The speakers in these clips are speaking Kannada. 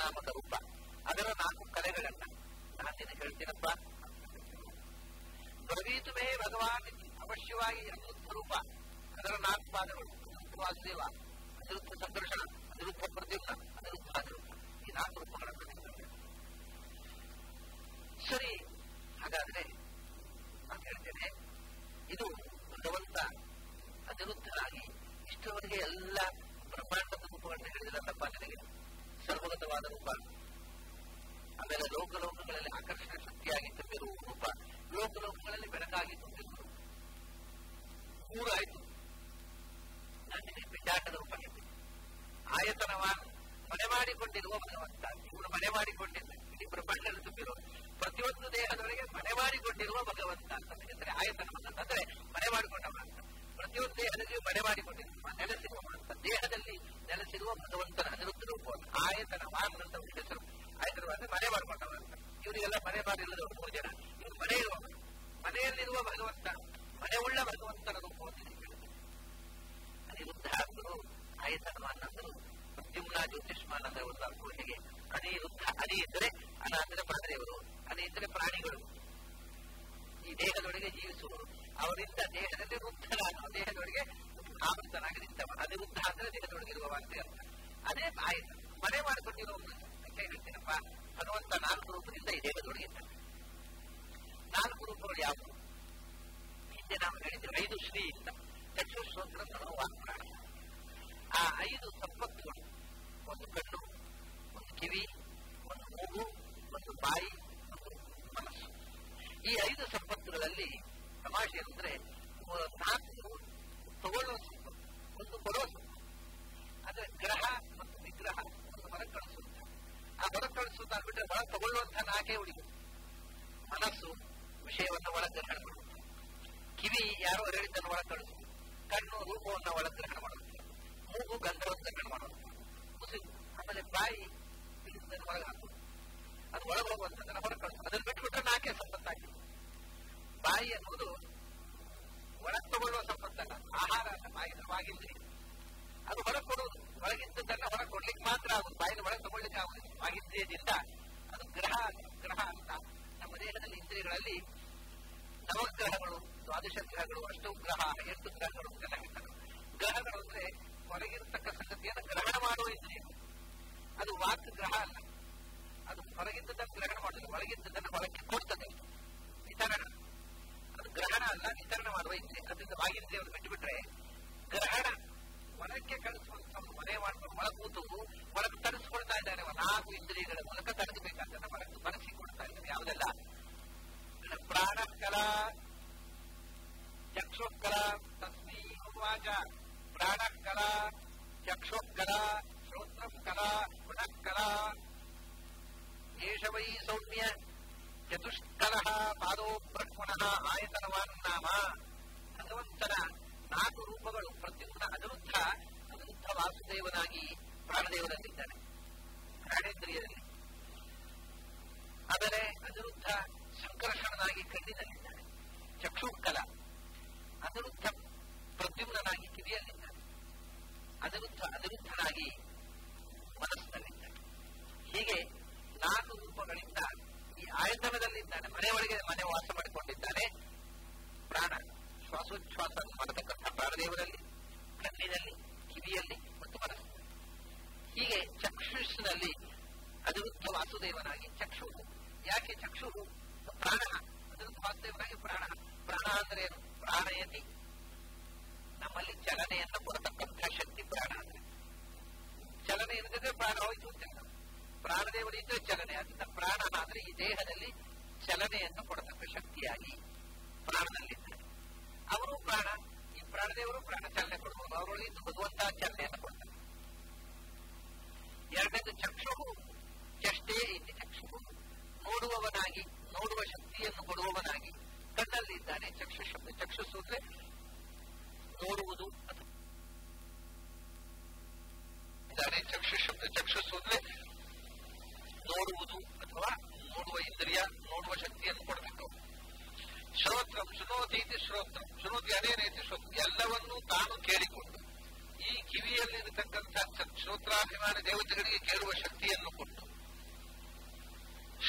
ನಾಮಕ ರೂಪ ಅದರ ನಾಲ್ಕು ಕಲೆಗಳನ್ನ ನಾನು ನಿನಗೆ ಹೇಳ್ತೀನಪ್ಪ ಬ್ರವೀತು ಮೇ ಭಗವಾನ್ ಇತಿ. ಅವಶ್ಯವಾಗಿ ಅನಿರುದ್ಧ ರೂಪ ಅದರ ನಾಲ್ಕು ಪಾದಗಳು ಅನಿರುದ್ಧ ವಾಸುದೇವ ಅನಿರುದ್ಧ ಸಂಕರ್ಷಣ ಅನಿರುದ್ಧ ಪ್ರದ್ಯುಮ್ನ ಅನಿರುದ್ಧ ಅನಿರುದ್ಧ ಈ ನಾಲ್ಕು ರೂಪಗಳನ್ನು ಹೇಳ್ತಾರೆ. ಸರಿ ಹಾಗಾದ್ರೆ ನಾನು ಹೇಳ್ತೇನೆ ಇದು ಭಗವಂತ ಅನಿರುದ್ಧನಾಗಿ ಇಷ್ಟರವರೆಗೆ ಎಲ್ಲ ಬ್ರಹ್ಮಾಂಡದ ರೂಪಗಳನ್ನ ಹೇಳಿದಿರಲ್ಲಪ್ಪ ನನಗೆ ಸರ್ವಗತವಾದ ರೂಪ ಆಮೇಲೆ ಲೋಕಲೋಕಗಳಲ್ಲಿ ಆಕರ್ಷಣ ಶಕ್ತಿಯಾಗಿ ತುಂಬಿರುವ ರೂಪ ಲೋಕಲೋಕಗಳಲ್ಲಿ ಬೆಳಕಾಗಿ ತುಂಬಿರುವುದು ಮೂರಾಯ್ತು ನಾನು ನಿನಗೆ ಪಿಂಡಾಟದ ರೂಪ ಹೇಳಿದೆ ಆಯತನವಾನ್ ಮನೆ ಮಾಡಿಕೊಂಡಿರುವ ಭಗವಂತ ಇವನು ಮನೆ ಮಾಡಿಕೊಂಡಿದ್ದ ಇಡೀ ಬ್ರಹ್ಮಾಂಡದಲ್ಲಿ ತುಂಬಿರುವ ಪ್ರತಿಯೊಂದು ದೇಹದೊಳಗೆ ಮನೆ ಮಾಡಿಕೊಂಡಿರುವ ಭಗವಂತ ಅಂತ ಹೇಳಿದ್ರೆ ಆಯತನವನ್ನು ಅಂದ್ರೆ ಮನೆ ಮಾಡಿಕೊಂಡವ ಅಂತ ಪ್ರತಿಯೊಂದು ದೇಹದಲ್ಲಿಯೂ ಮನೆ ಮಾಡಿಕೊಂಡಿರುವ ನೆಲೆಸಿರುವ ಅಂತ ದೇಹದಲ್ಲಿ ನೆಲೆಸಿರುವ ಭಗವಂತನ ಅನಿರುದ್ಧ ರೂಪವನ್ನು ಆಯತನವಾನ್ ಅಂತ ಒಂದು ಹೆಸರು ಆಯತನವಾದ್ರೆ ಮನೆ ಮಾಡಿಕೊಂಡವ ಅಂತ ಇವರಿಗೆಲ್ಲ ಮನೆ ಮಾಡಿಲ್ಲದವರು ಮೂರು ಜನ ಇವರು ಮನೆ ಇರುವ ಮನೆಯಲ್ಲಿರುವ ಭಗವಂತ ಮನೆ ಉಳ್ಳ ಭಗವಂತನ ರೂಪವನ್ನು ಇಲ್ಲಿ ಹೇಳಿದೆ ಅನಿರುದ್ಧ ಅಂದರು ಆಯತನವಾನ್ ಅಂದರು ಪ್ರದ್ಯುಮ್ನ ಜ್ಯೋತಿಷ್ಮಾನ್ ಅಂದ್ರೆ ಒಂದು ಅರ್ಥ ಹೇಗೆ ಅನಿರುದ್ಧ ಅನಿ ಇದ್ದರೆ ಅನ ಅಂದ್ರೆ ಪ್ರಾಣದೇವರು ಅನಿ ಇದ್ದರೆ ಪ್ರಾಣಿಗಳು ಈ ದೇಹದೊಳಗೆ ಜೀವಿಸುವರು ಅವರಿಂದ ದೇಹದಲ್ಲಿ ವೃದ್ಧನಾದ ದೇಹದೊಳಗೆ ಆವೃತನಾಗಿ ನಿಂತವ ಅನಿರುದ್ಧ ಅಂದ್ರೆ ದೇಹದೊಳಗಿರುವವ ಅಂತ ಅರ್ಥ ಅದೇ ಆಯ್ತ ಮನೆ ಮಾಡಿಕೊಂಡಿರೋ ಯಾಕೆ ಹೇಳ್ತೀನಪ್ಪ ಭಗವಂತ ನಾಲ್ಕು ರೂಪದಿಂದ ಈ ದೇಹದೊಳಗಿದ್ದಾನೆ ನಾಲ್ಕು ರೂಪಗಳು ಯಾವುವು ಹಿಂದೆ ನಾವು ಹೇಳಿದ್ದೇವೆ ಐದು ಶ್ರೀಯಿಂದ ಚಕ್ಷುಶ್ರೋತ್ರ ಮನೋವಾಕ್ಪ್ರಾಣ ಆ ಐದು ಸಂಪತ್ತುಗಳು ಒಂದು ಕಣ್ಣು ಒಂದು ಕಿವಿ ಒಂದು ಮೂಗು ಒಂದು ಬಾಯಿ ಒಂದು ಮನಸ್ಸು ಈ ಐದು ಸಂಪತ್ತುಗಳಲ್ಲಿ ತಮಾಷೆ ಅಂದ್ರೆ ನಾಲ್ಕು ತಗೊಳ್ಳೋ ಸಂಪತ್ತು ಒಂದು ಕೊಡೋ ಸಂಪತ್ತು ಅಂದ್ರೆ ಗ್ರಹ ಮತ್ತು ವಿಗ್ರಹ ಒಂದು ಹೊರ ಕಳಿಸುತ್ತ ಆ ಹೊರ ಕಳಿಸುತ್ತ ಅಂದ್ಬಿಟ್ರೆ ಹೊರ ತಗೊಳ್ಳುವಂತಹ ನಾಲ್ಕೇ ಉಳಿದು ಮನಸ್ಸು ವಿಷಯವನ್ನು ಒಳಗ್ರಹಣ ಮಾಡುತ್ತೆ ಕಿವಿ ಯಾರೋ ಹೇಳಿದ್ದನ್ನು ಒಳ ಕಳಿಸು ಕಣ್ಣು ರೂಪವನ್ನು ಒಳಗ್ರಹಣ ಮಾಡುತ್ತೆ ಮೂಗು ಗಂಧವನ್ನು ಗ್ರಹಣ ಮಾಡುತ್ತೆ ಮುಸಿದು ಆಮೇಲೆ ಬಾಯಿ ತಿಳಿದನ್ನು ಹೊರಗೆ ಹಾಕುದು ಅದು ಒಳಗೆ ಹೋಗುವಂತದನ್ನ ಹೊರ ಕಳಿಸು ಅದನ್ನು ಬಿಟ್ಬಿಟ್ರೆ ನಾಲ್ಕೇ ಸಂಪತ್ತಾಗಿದೆ ಬಾಯಿ ಅನ್ನುವುದು ಒಳಗೆ ತಗೊಳ್ಳುವ ಸಂಪತ್ತಲ್ಲ ಆಹಾರ ಅಲ್ಲ ಬಾಯಿ ವಾಗಿಂದ್ರಿ ಅದು ಹೊರ ಕೊಡುವುದು ಒಳಗಿದ್ದದನ್ನ ಹೊರ ಕೊಡ್ಲಿಕ್ಕೆ ಮಾತ್ರ ಆಗುದು ಬಾಯಿನ ಒಳಗೆ ತಗೊಳ್ಳಿಕ್ಕೆ ಆಗುದಿಲ್ಲ ವಾಗಿಂದ್ರಿಯದಿಂದ ಅದು ಗ್ರಹ ಗ್ರಹ ಅಂತ ನಮ್ಮ ದೇಹದಲ್ಲಿ ಇಂದ್ರಿಯಗಳಲ್ಲಿ ನವಗ್ರಹಗಳು ದ್ವಾದಶ ಗ್ರಹಗಳು ಅಷ್ಟು ಗ್ರಹ ಎಂಟು ಗ್ರಹಗಳು ಅಂತೆಲ್ಲ ಹೇಳ್ತಾರೆ ಗ್ರಹಗಳು ಅಂದ್ರೆ ಹೊರಗಿರತಕ್ಕ ಸಂಗತಿಯನ್ನು ಗ್ರಹಣ ಮಾಡುವ ಇಂದ್ರಿಯ ಅದು ವಾಕ್ ಗ್ರಹ ಅಲ್ಲ ಅದು ಹೊರಗಿದ್ದದನ್ನು ಗ್ರಹಣ ಮಾಡುದಿಲ್ಲ ಒಳಗಿದ್ದದನ್ನು ಹೊರಕ್ಕೆ ಕೊಡ್ತದೆ ವಿತರಣ ಅದು ಗ್ರಹಣ ಅಲ್ಲ ವಿತರಣೆ ಮಾಡುವ ಇಂದ್ರಿಯ ಅದರಿಂದ ವಾಗಿಂದ್ರಿಯವನ್ನು ಬಿಟ್ಟುಬಿಟ್ರೆ ಗ್ರಹಣ ಹೊರಕ್ಕೆ ಕಳಿಸುವಂತ ಮನೆ ಮಾಡ್ಕೊಂಡು ಒಳ ಕೂತು ಒಳಗೆ ತರಿಸ್ಕೊಳ್ತಾ ಇದ್ದಾನೆ ನಾಲ್ಕು ಇಂದ್ರಿಯಗಳ ಮೂಲಕ ತಡೆಸಬೇಕಾದ ಹೊರಗೆ ಬರೆಸಿಕೊಳ್ತಾ ಇದ್ದಾನೆ ಯಾವುದೆಲ್ಲ ಪ್ರಾಣ ಕಲಾ ಚಕ್ಷುಕಲ ತಸ್ಮೈ ಉವಾಚ ಪ್ರಾಣ ಕಲಾ ಚಕ್ಷುಕಲ ಶ್ರೋತ್ರಂ ಕಲಾ ಪುನಃ ಕಲಾ ಏಷ ವೈ ಸೌಮ್ಯ ಚತುಷ್ಕಲ ಪಾದೋ ಬ್ರಹ್ಮಣಃ ಆಯತನವಾನ್ ನಾಮ ಭಗವಂತನ ನಾಲ್ಕು ರೂಪಗಳು ಪ್ರತಿಯೊಂದು ಅನಿರುದ್ಧ ಅನಿರುದ್ಧ ವಾಸುದೇವನಾಗಿ ಪ್ರಾಣದೇವನಲ್ಲಿದ್ದಾನೆ ಪ್ರಾಣೇಂದ್ರಿಯದಲ್ಲಿ ಆದರೆ ಅನಿರುದ್ಧ ಸಂಕರ್ಷಣನಾಗಿ ಕಣ್ಣಿನಲ್ಲಿದ್ದಾನೆ ಚಕ್ಷುಕಲ ಅನಿರುದ್ಧ ಪ್ರದ್ಯುಮ್ನಾಗಿ ಕಿವಿಯಲ್ಲಿದ್ದಾನೆ ಅನಿರುದ್ಧ ಅನಿರುದ್ಧನಾಗಿ ಮನಸ್ಸಿನಲ್ಲಿದ್ದಾನೆ ಹೀಗೆ ನಾಲ್ಕು ರೂಪಗಳಿಂದ ಈ ಆಯತನದಲ್ಲಿದ್ದಾನೆ ಮನೆಯೊಳಗೆ ಮನೆ ವಾಸ ಮಾಡಿಕೊಂಡಿದ್ದಾನೆ ಪ್ರಾಣ ಶ್ವಾಸೋಚ್ಛ್ವಾಸ ಮಾಡತಕ್ಕಂಥ ಪ್ರಾಣದೇವರಲ್ಲಿ ಕಣ್ಣಿನಲ್ಲಿ ಕಿವಿಯಲ್ಲಿ ಮತ್ತು ಮನಸ್ಸು ಹೀಗೆ ಚಕ್ಷುಷಿನಲ್ಲಿ ಅನಿರುದ್ಧ ವಾಸುದೇವನಾಗಿ ಚಕ್ಷು ಯಾಕೆ ಚಕ್ಷು ಪ್ರಾಣ ಅನಿರುದ್ಧ ವಾಸುದೇವನಾಗಿ ಪ್ರಾಣ ಪ್ರಾಣ ಅಂದ್ರೆ ಏನು ಪ್ರಾಣಯತಿ ನಮ್ಮಲ್ಲಿ ಚಲನೆಯನ್ನು ಕೊಡತಕ್ಕಂಥ ಶಕ್ತಿ ಪ್ರಾಣ ಅಂದ್ರೆ ಚಲನೆ ಇಲ್ಲದಿದ್ರೆ ಪ್ರಾಣ ಹೋಯ್ತು ಅಂತ ಹೇಳ್ತಾರೆ. ಪ್ರಾಣದೇವರಿದ್ರೆ ಚಲನೆ ಅದರಿಂದ ಪ್ರಾಣ ಅಂದ್ರೆ ಈ ದೇಹದಲ್ಲಿ ಚಲನೆಯನ್ನು ಕೊಡತಕ್ಕ ಶಕ್ತಿಯಾಗಿ ಪ್ರಾಣದಲ್ಲಿದ್ದಾರೆ ಅವರು ಪ್ರಾಣ ಈ ಪ್ರಾಣದೇವರು ಪ್ರಾಣ ಚಲನೆ ಕೊಡಬಹುದು ಅವರೊಳಗೆ ಇದ್ದು ಭಗವಂತ ಚಲನೆಯನ್ನು ಕೊಡ್ತಾರೆ ಎರಡನೇದು ಚಕ್ಷು ಚಷ್ಟೇ ಇಲ್ಲಿ ಚಕ್ಷು ನೋಡುವವನಾಗಿ ನೋಡುವ ಶಕ್ತಿಯನ್ನು ಕೊಡುವವನಾಗಿ ಕಣ್ಣಲ್ಲಿ ಇದ್ದಾನೆ ಚಕ್ಷು ಶಬ್ದ ಚಕ್ಷುಸು ಅಂದ್ರೆ ನೋಡುವುದು ಅಥವಾ ಇದ್ದಾನೆ ಚಕ್ಷು ಶಬ್ದ ಚಕ್ಷುಸು ಅಂದ್ರೆ ನೋಡುವುದು ಅಥವಾ ನೋಡುವ ಇಂದ್ರಿಯ ನೋಡುವ ಶಕ್ತಿಯನ್ನು ಕೊಡಬೇಕು ಶ್ರೋತ್ರಂ ಶೃಣೋತಿ ಇತಿ ಶ್ರೋತ್ರಂ ಶೃಣೋತಿ ಅನೇನೈತಿ ಶ್ರೋತ್ರ ಎಲ್ಲವನ್ನೂ ತಾನು ಕೇಳಿಕೊಂಡು ಈ ಕಿವಿಯಲ್ಲಿರತಕ್ಕಂಥ ಶ್ರೋತ್ರಾಭಿಮಾನ ದೇವತೆಗಳಿಗೆ ಕೇಳುವ ಶಕ್ತಿಯನ್ನು ಕೊಟ್ಟು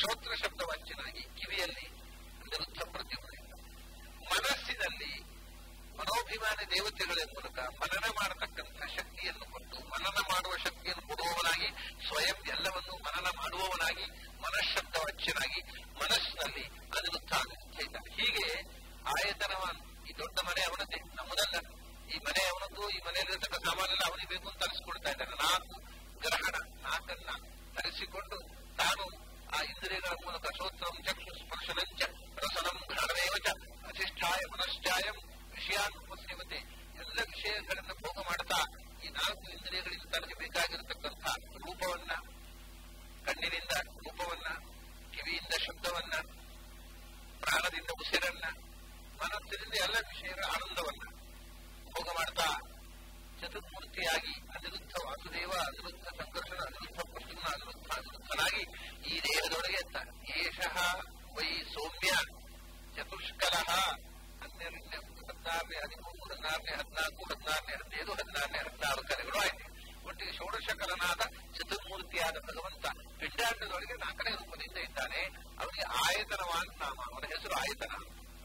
ಶ್ರೋತ್ರ ಶಬ್ದವಾಚ್ಯನಾಗಿ ಕಿವಿಯಲ್ಲಿ ನಿರುದ್ಧ ಪ್ರತಿಭೆ ಮನಸ್ಸಿನಲ್ಲಿ ಮನೋಭಿಮಾನಿ ದೇವತೆಗಳ ಮೂಲಕ ಮನನ ಮಾಡತಕ್ಕಂಥ ಶಕ್ತಿಯನ್ನು ಕೊಟ್ಟು ಮನನ ಮಾಡುವ ಶಕ್ತಿಯನ್ನು ಕೊಡುವವನಾಗಿ ಸ್ವಯಂ ಎಲ್ಲವನ್ನು ಮನನ ಮಾಡುವವನಾಗಿ ಮನಃಶಬ್ದವಾಚ್ಯನಾಗಿ ಮನಸ್ಸಿನಲ್ಲಿ ಅನಿರುದ್ಧ ಅನಿರುದ್ಧ ಇದ್ದಾನೆ ಹೀಗೆ ಆಯತನವಾನ್ ಈ ದೊಡ್ಡ ಮನೆ ಅವನದೇ ನಮ್ಮದಲ್ಲ ಈ ಮನೆ ಅವನದ್ದು ಈ ಮನೆಯಲ್ಲಿರತಕ್ಕ ಸಾಮಾನೆಲ್ಲ ಅವನಿಗೆ ಬೇಕು ಅಂತ ತರಿಸಿಕೊಡ್ತಾ ಇದ್ದಾನೆ ನಾಲ್ಕು ಗ್ರಹಣ ನಾಲ್ಕನ್ನ ಧರಿಸಿಕೊಂಡು ತಾನು ಆ ಇಂದ್ರಿಯಗಳ ಮೂಲಕ ಶ್ರೋತ್ರಂ ಚಕ್ಷು ಸ್ಪರ್ಶನಂಚ ರಸನಂ ಘ್ರಾಣಮೇವಚ ಅಧಿಷ್ಠಾಯ ಮನಶ್ಚಾಯಂ ವಿಷಯಾನುಪಸ್ಯವತೆ ಎಲ್ಲ ವಿಷಯಗಳನ್ನು ಭೋಗ ಮಾಡ್ತಾ ಈ ನಾಲ್ಕು ಇಂದ್ರಿಯಗಳಿಂದ ತನಗೆ ಬೇಕಾಗಿರತಕ್ಕಂಥ ರೂಪವನ್ನ ಕಣ್ಣಿನಿಂದ ರೂಪವನ್ನ ಕಿವಿಯಿಂದ ಶಬ್ದವನ್ನ ಪ್ರಾಣದಿಂದ ಉಸಿರನ್ನ ಮನಸ್ಸಿನಿಂದ ಎಲ್ಲ ವಿಷಯಗಳ ಆನಂದವನ್ನ ಭೋಗ ಮಾಡ್ತಾ ಚತುರ್ಮೂರ್ತಿಯಾಗಿ ಅನಿರುದ್ಧ ವಾಸುದೇವ ಅನಿರುದ್ಧ ಸಂಕರ್ಷಣ ಅನಿರುದ್ಧ ಪ್ರಸ್ತುನ ಅನಿರುದ್ಧ ಅನಿರುದ್ಧನಾಗಿ ಈ ದೇಹದೊಳಗೆ ಏಷಃ ವೈ ಸೌಮ್ಯ ಚತುಷ್ಕಲ ಹನ್ನೆರಡನೇ ಹದಿನಾರನೇ ಹದಿಮೂರು ಹದಿನಾರನೇ ಹದಿನಾಲ್ಕು ಹದಿನಾರನೇ ಹದಿನೈದು ಹದಿನಾರನೇ ಹದಿನಾರು ಕಲೆಗಳು ಆಯ್ತು ಒಟ್ಟಿಗೆ ಷೋಡಶ ಕಲನಾದ ಚತುರ್ಮೂರ್ತಿಯಾದ ಭಗವಂತ ಪಿಂಡಾಂಡದೊಳಗೆ ನಾಲ್ಕನೇ ರೂಪದಿಂದ ಇದ್ದಾನೆ ಅವನಿಗೆ ಆಯತನವಾನ್ ನಾಮ ಅವನ ಹೆಸರು ಆಯತನ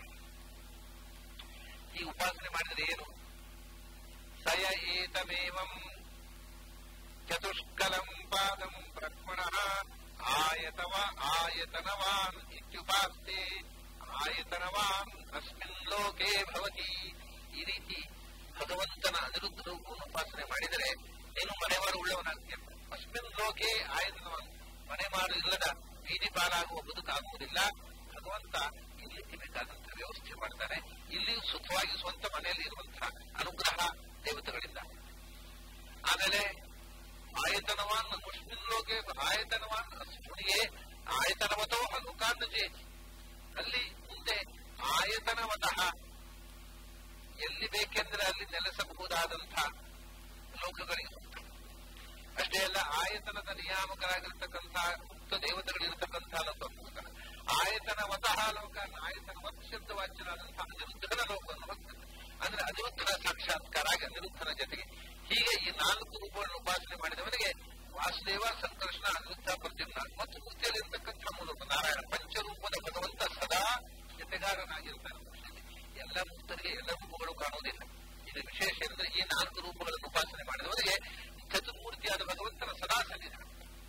ಈ ಉಪಾಸನೆ ಮಾಡಿದರೆ ಏನು ಸಯ ಏತಮೇವಂ ಚತುಷ್ಕಲಂ ಪಾದಂ ಬ್ರಹ್ಮಣಃ ಆಯತವ ಆಯತನವಾನ್ ಇತ್ಯುಪಾಸ್ತೆ ಆಯತನವಾನ್ ಅಸ್ಮಿನ್ ಲೋಕೆ ಭವತಿ ಈ ರೀತಿ ಭಗವಂತನ ಅನಿರುದ್ಧ ರೂಪವನ್ನು ಉಪಾಸನೆ ಮಾಡಿದರೆ ನೀನು ಮನೆಮಾರು ಉಳ್ಳವನಾಗ್ತೀಯ ಅಸ್ಮಿನ್ ಲೋಕೆ ಆಯತನವಾನ್ ಮನೆಮಾರು ಇಲ್ಲದ ಬೀದಿ ಪಾಲಾಗುವ ಬದುಕಾಗುವುದಿಲ್ಲ ಭಗವಂತ ಇಲ್ಲಿ ಬೇಕಾದಂತಹ ವ್ಯವಸ್ಥೆ ಮಾಡ್ತಾನೆ ಇಲ್ಲಿಯೂ ಸುಖವಾಗಿ ಸ್ವಂತ ಮನೆಯಲ್ಲಿ ಇರುವಂತಹ ಅನುಗ್ರಹ ದೇವತೆಗಳಿಂದ ಆಮೇಲೆ ಆಯತನವಾನ್ ಮುಸ್ಲಿಂ ಲೋಕೆ ಆಯತನವಾನ್ ಅವನಿಗೆ ಆಯತನವತೋ ಅನುಕಾಂತ ಚೇತಿ ಅಲ್ಲಿ ಮುಂದೆ ಆಯತನವತಃ ಎಲ್ಲಿ ಬೇಕೆಂದ್ರೆ ಅಲ್ಲಿ ನೆಲೆಸಬಹುದಾದಂತಹ ಲೋಕಗಳಿಗೆ ಅಷ್ಟೇ ಅಲ್ಲ ಆಯತನದ ನಿಯಾಮಕರಾಗಿರ್ತಕ್ಕಂತಹ ಮುಕ್ತ ದೇವತೆಗಳಿರ್ತಕ್ಕಂತಹ ಲೋಕ ಆಯತನವತಃ ಲೋಕ ಆಯತನ ಶಬ್ದ ವಾಚ್ಯರಾದಂತಹ ಅನಿರುದ್ಧನ ಲೋಕವನ್ನು ಹೋಗ್ತದೆ ಅಂದ್ರೆ ಅನಿರುದ್ಧನ ಸಾಕ್ಷಾತ್ಕಾರ ಆಗಿ ಅನಿರುದ್ಧನ ಜೊತೆಗೆ ಹೀಗೆ ಈ ನಾಲ್ಕು ರೂಪಗಳನ್ನು ಉಪಾಸನೆ ಮಾಡಿದವನಿಗೆ ವಾಸುದೇವ ಸಂಕರ್ಷಣ ಅನಿರುದ್ಧ ಪ್ರದ್ಯುಮ್ನ ಮತ್ತು ಮುಕ್ತಿಯಲ್ಲಿರ್ತಕ್ಕಂಥ ಮೂಲಕ ನಾರಾಯಣ ಪಂಚರೂಪದ ಭಗವಂತ ಸದಾ ಜೊತೆಗಾರನಾಗಿರ್ತಾನೆ ಎಲ್ಲ ಮುಕ್ತರಿಗೆ ಎಲ್ಲ ರೂಪಗಳು ಕಾಣುವುದಿಲ್ಲ ಇದು ವಿಶೇಷ ಎಂದ್ರೆ ಈ ನಾಲ್ಕು ರೂಪಗಳನ್ನು ಉಪಾಸನೆ ಮಾಡಿದವರಿಗೆ ಚತುರ್ಮೂರ್ತಿಯಾದ ಭಗವಂತನ ಸದಾ ಸನ್ನಿಧಾನ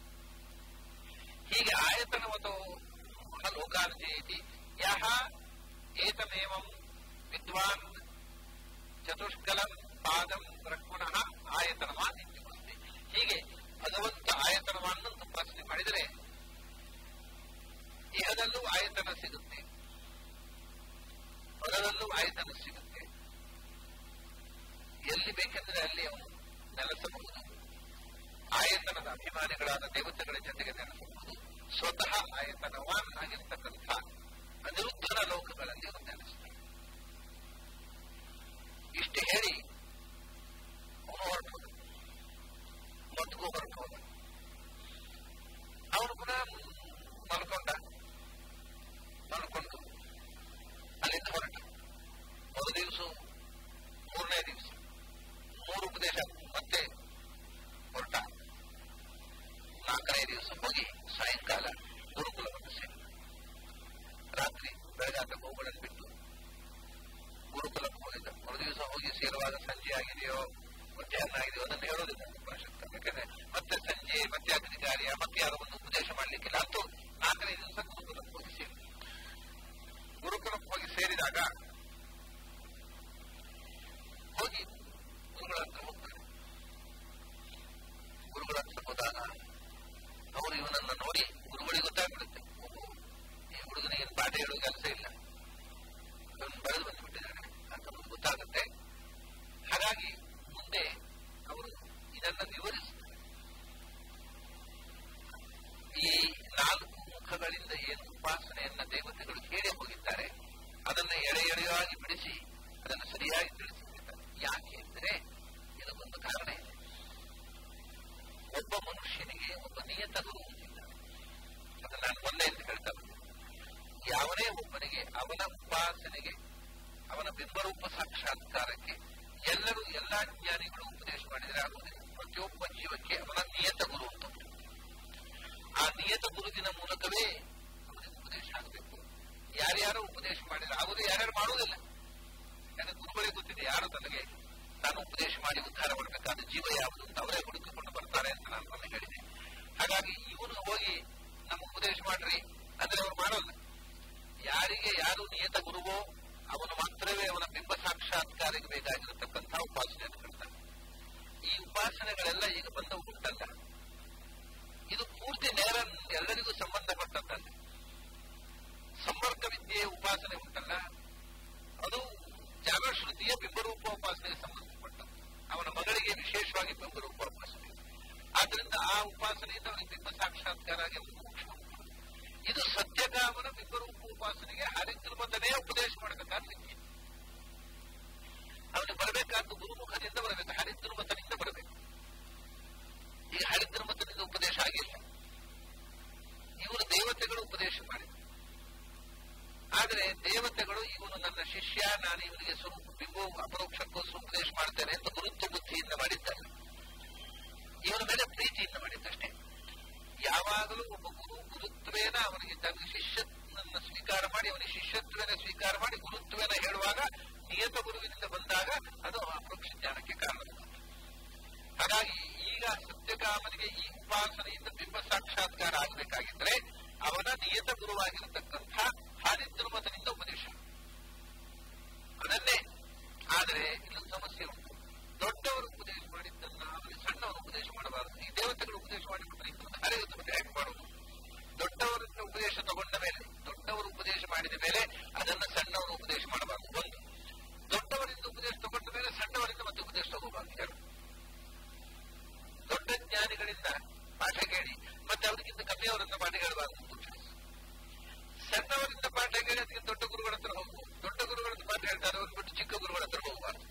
ಹೀಗೆ ಆಯತನವತೋ ಲೋಕಾರ್ಜಯತಿ ಯಹ ಏತಮೇವಂ ವಿದ್ವಾನ್ ಚತುಷ್ಕಲಂ ಪಾದಂ ಬ್ರಹ್ಮಣಃ ಆಯತನವಾನ್ ಇತ್ಯುಕ್ತಿ ಹೀಗೆ ಭಗವಂತ ಆಯತನವನ್ನು ಉಪಾಸನೆ ಮಾಡಿದರೆ ಇಹದಲ್ಲೂ ಆಯತನ ಸಿಗುತ್ತೆ ಹೊರದಲ್ಲೂ ಆಯತನ ಸಿಗುತ್ತೆ ಎಲ್ಲಿ ಬೇಕೆಂದರೆ ಅಲ್ಲಿ ಅವನು ನೆಲೆಸಬಹುದು ಆಯತನದ ಅಭಿಮಾನಿಗಳಾದ ದೇವತೆಗಳ ಜೊತೆಗೆ ನೆಲೆಸಬಹುದು ಸ್ವತಃ ಆಯತನವಾನ್ ಆಗಿರ್ತಕ್ಕಂಥ ಅನಿರುದ್ಧನ ಲೋಕಗಳಲ್ಲಿ ಅವನು ನೆಲೆಸ್ತಾನೆ ಇಷ್ಟು ಹೇಳಿ ಅವನು ಹೊರಟೋದ ಮೊದಲು ಹೊರಟೋದ ಅವನು ಪುನಃ ಮಲ್ಕೊಂಡ ಮಲ್ಕೊಂಡು ಅಲ್ಲಿಂದ ಹೊರಟ ಒಂದು ದಿವಸ ಮೂರನೇ ದಿವಸ ಮೂರು ಉಪದೇಶ ಮತ್ತೆ ಹೊರಟ ನಾಲ್ಕನೇ ದಿವಸ ಹೋಗಿ ಸಾಯಂಕಾಲ ಗುರುಕುಲವನ್ನು ಸೇರಿ ರಾತ್ರಿ ಬೆಳಗಾದ ಗೋಗಳನ್ನು ಬಿಟ್ಟು ಗುರುಕುಲಕ್ಕೆ ಹೋಗಿದ್ದ ಒಂದು ದಿವಸ ಹೋಗಿ ಸೇರುವಾಗ ಸಂಜೆ ಆಗಿದೆಯೋ ಮಧ್ಯಾಹ್ನ ಆಗಿದೆಯೋ ಅದನ್ನು ಹೇಳೋದಿಲ್ಲ ಉಪನಿಷತ್ತು ಯಾಕಂದ್ರೆ ಮತ್ತೆ ಸಂಜೆ ಮತ್ತೆ ಅಧಿಕಾರಿಯ ಮತ್ತೆ ಯಾರೋ ಒಂದು ಉಪದೇಶ ಮಾಡ್ಲಿಕ್ಕಿಲ್ಲ ಅಂತೂ ನಾಲ್ಕನೇ ದಿವಸ ಗುರುಕುಲಕ್ಕೆ ಹೋಗಿ ಸೇರಿ ಗುರುಕುಲಕ್ಕೆ ಹೋಗಿ ಸೇರಿದಾಗ ಹೋಗಿ ಗುರುಗಳ ಹತ್ರ ಹೋಗ್ತಾರೆ ಗುರುಗಳ ಹತ್ರ ಹೋದಾಗ ಅವರು ಇವನನ್ನ ನೋಡಿ ಗುರುಗಳಿಗೆ ಗೊತ್ತಾಗ್ಬಿಡುತ್ತೆ ಈ ಹುಡುಗನಿಗೆ ಪಾಠ ಹೇಳುವ ಕೆಲಸ ಇಲ್ಲ ಇವನು ಬರೆದು ಬಂದುಬಿಟ್ಟಿದ್ದಾನೆ ಅಂತ ಗೊತ್ತಾಗುತ್ತೆ ಹಾಗಾಗಿ ಮುಂದೆ ಅವರು ಇದನ್ನ ವಿವರಿಸ್ತಾರೆ ಈ ನಾಲ್ಕು ಮುಖಗಳಿಂದ ಏನು ಉಪಾಸನೆಯನ್ನ ದೇವತೆಗಳು ಹೇಳಿ ಹೋಗಿದ್ದಾರೆ ಅದನ್ನ ಎಳೆ ಎಳೆಯಾಗಿ ಬಿಡಿಸಿ ಅದನ್ನು ಸರಿಯಾಗಿ ತಿಳಿಸಿದ್ದಾರೆ ಯಾಕೆ ಅಂದರೆ ಇದಕ್ಕೊಂದು ಕಾರಣ ಇದೆ ಒಬ್ಬ ಮನುಷ್ಯನಿಗೆ ಒಬ್ಬ ನಿಯತ ಗುರು ಅಂತಿದ್ದಾನೆ ಅದನ್ನ ನಾನು ಒಂದೇ ಅಂತ ಹೇಳ್ತಾ ಯಾವನೇ ಒಬ್ಬನಿಗೆ ಅವನ ಉಪಾಸನೆಗೆ ಅವನ ಬಿಂಬರೂಪ ಸಾಕ್ಷಾತ್ಕಾರಕ್ಕೆ ಎಲ್ಲರೂ ಎಲ್ಲಾ ಜ್ಞಾನಿಗಳು ಉಪದೇಶ ಮಾಡಿದರೆ ಆಗುವುದಿಲ್ಲ ಪ್ರತಿಯೊಬ್ಬ ಜೀವಕ್ಕೆ ಅವನ ನಿಯತ ಗುರು ಅಂತ ಆ ನಿಯತ ಗುರುವಿನ ಮೂಲಕವೇ ಜೀವ ಯಾವುದು ಅಂತ ಅವರೇ ಹುಡುಕಿಕೊಂಡು ಬರ್ತಾರೆ ಅಂತ ನಾನು ಮೊನ್ನೆ ಹೇಳಿದೆ ಹಾಗಾಗಿ ಇವನು ಹೋಗಿ ನಮ್ಮ ಉಪದೇಶ ಮಾಡ್ರಿ ಅಂದ್ರೆ ಅವ್ರು ಮಾಡೋಲ್ಲ ಯಾರಿಗೆ ಯಾರು ನಿಯತ ಗುರುವೋ ಅವನು ಮಾತ್ರವೇ ಅವನ ಬಿಂಬ ಸಾಕ್ಷಾತ್ಕಾರಕ್ಕೆ ಬೇಕಾಗಿರತಕ್ಕಂಥ ಉಪಾಸನೆಯನ್ನು ಕಡ್ತಾನೆ ಈ ಉಪಾಸನೆಗಳೆಲ್ಲ ಈಗ ಬಂದವು ಉಂಟಲ್ಲ ಇದು ಪೂರ್ತಿ ನೇರ ಎಲ್ಲರಿಗೂ ಸಂಬಂಧಪಟ್ಟದ್ದಲ್ಲ ಸಂಪರ್ಕ ವಿದ್ಯೆಯ ಉಪಾಸನೆ ಉಂಟಲ್ಲ ಅದು ಜಾಗಶ್ರುತಿಯ ಬಿಂಬರೂಪ ಉಪಾಸನೆಗೆ ಸಂಬಂಧಪಟ್ಟದ್ದು ಅವನ ಮಗಳಿಗೆ ವಿಶೇಷವಾಗಿ ಬಿಂಬರೂಪ ಉಪಾಸನೆ ಆದ್ರಿಂದ ಆ ಉಪಾಸನೆಯಿಂದ ಅವನಿಗೆ ಬಿಂಬ ಸಾಕ್ಷಾತ್ಕಾರ ಆಗಿ ಅವನು ಮೋಕ್ಷ ಹೊಂದ್ತಾನೆ. ಇದು ಸತ್ಯಕಾಮನ ಬಿಂಬರೂಪ ಉಪಾಸನೆಗೆ ಹರಿದ್ರಮತನೇ ಉಪದೇಶ ಮಾಡಬೇಕಾದ ವಿದ್ಯೆ ಅವನಿಗೆ ಬರಬೇಕಾದ್ದು ಗುರುಮುಖದಿಂದ ಬರಬೇಕು ಹರಿದ್ರಮತನಿಂದ ಬರಬೇಕು ಈಗ ಹರಿದ್ರಮತನಿಂದ ಉಪದೇಶ ಆಗಿಲ್ಲ ಇವರು ದೇವತೆಗಳು ಉಪದೇಶ ಮಾಡಿದರು ಆದರೆ ದೇವತೆಗಳು ಇವನು ನನ್ನ ಶಿಷ್ಯ ನಾನು ಇವನಿಗೆ ಸ್ವರೂಪ ಬಿಂಬು ಅಪರೋಕ್ಷಕ್ಕೂ ಉಪದೇಶ ಮಾಡ್ತೇನೆ ಅಂತ ಗುರುತ್ವ ಬುದ್ಧಿಯಿಂದ ಮಾಡಿದ್ದಾರೆ ಇವನ ಮೇಲೆ ಪ್ರೀತಿಯಿಂದ ಮಾಡಿದ್ದಷ್ಟೇ ಯಾವಾಗಲೂ ಒಬ್ಬ ಗುರು ಗುರುತ್ವೇನ ಅವನಿಗೆ ತನ್ನ ಶಿಷ್ಯನನ್ನ ಸ್ವೀಕಾರ ಮಾಡಿ ಅವನಿಗೆ ಶಿಷ್ಯತ್ವೇನ ಸ್ವೀಕಾರ ಮಾಡಿ ಗುರುತ್ವೇನ ಹೇಳುವಾಗ ನಿಯತ ಗುರುವಿನಿಂದ ಬಂದಾಗ ಅದು ಅಪರೋಕ್ಷ ಜ್ಞಾನಕ್ಕೆ ಕಾರಣವಾಗುತ್ತೆ ಹಾಗಾಗಿ ಈಗ ಸತ್ಯಕಾಮನಿಗೆ ಈ ಉಪಾಸನೆಯಿಂದ ಬಿಂಬ ಸಾಕ್ಷಾತ್ಕಾರ ಆಗಬೇಕಾಗಿದ್ರೆ ಅವನ ನಿಯತ ಗುರುವಾಗಿರತಕ್ಕಂಥ ಹಾರಿದ್ರುಮತನಿಂದ ಉಪದೇಶ ಅದನ್ನೇ ಆದರೆ ಇಲ್ಲೊಂದು ಸಮಸ್ಯೆ ಉಂಟು ದೊಡ್ಡವರು ಉಪದೇಶ ಮಾಡಿದ್ದನ್ನ ಅವನಿಗೆ ಸಣ್ಣವರು ಉಪದೇಶ ಮಾಡಬಾರದು ಈ ದೇವತೆಗಳು ಉಪದೇಶ ಮಾಡಿಬಿಟ್ರೆ ಇನ್ನೊಂದು ಹರಿಯುತ್ತೆ ಹೇಗೆ ಮಾಡುವುದು ದೊಡ್ಡವರಿಂದ ಉಪದೇಶ ತಗೊಂಡ ಮೇಲೆ ದೊಡ್ಡವರು ಉಪದೇಶ ಮಾಡಿದ ಮೇಲೆ ಅದನ್ನ ಸಣ್ಣವರು ಉಪದೇಶ ಮಾಡಬಾರದು ಒಂದು ದೊಡ್ಡವರಿಂದ ಉಪದೇಶ ತಗೊಂಡ ಮೇಲೆ ಸಣ್ಣವರಿಂದ ಮತ್ತೆ ಉಪದೇಶ ತಗೋಬಾರದು ಎರಡು ದೊಡ್ಡ ಜ್ಞಾನಿಗಳಿಂದ ಪಾಠ ಕೇಳಿ ಮತ್ತೆ ಅವರಿಗಿಂತ ಕಮ್ಮಿಯವರಿಂದ ಪಾಠ ಕೇಳಬಾರದು ಅಂತ ತಿಳಿಸಿ. ಸಣ್ಣವರಿಂದ ಪಾಠ ಕೇಳಿ ಅದಕ್ಕೆ ದೊಡ್ಡ ಗುರುಗಳ ಹತ್ರ ಹೋಗ್ಬೋದು ದೊಡ್ಡ ಗುರುಗಳ ಹತ್ರ ಪಾಠ ಹೇಳ್ತಾರೆ ಅವ್ರು ಬಿಟ್ಟು ಚಿಕ್ಕ ಗುರುಗಳ ಹತ್ರ ಹೋಗಬಾರದು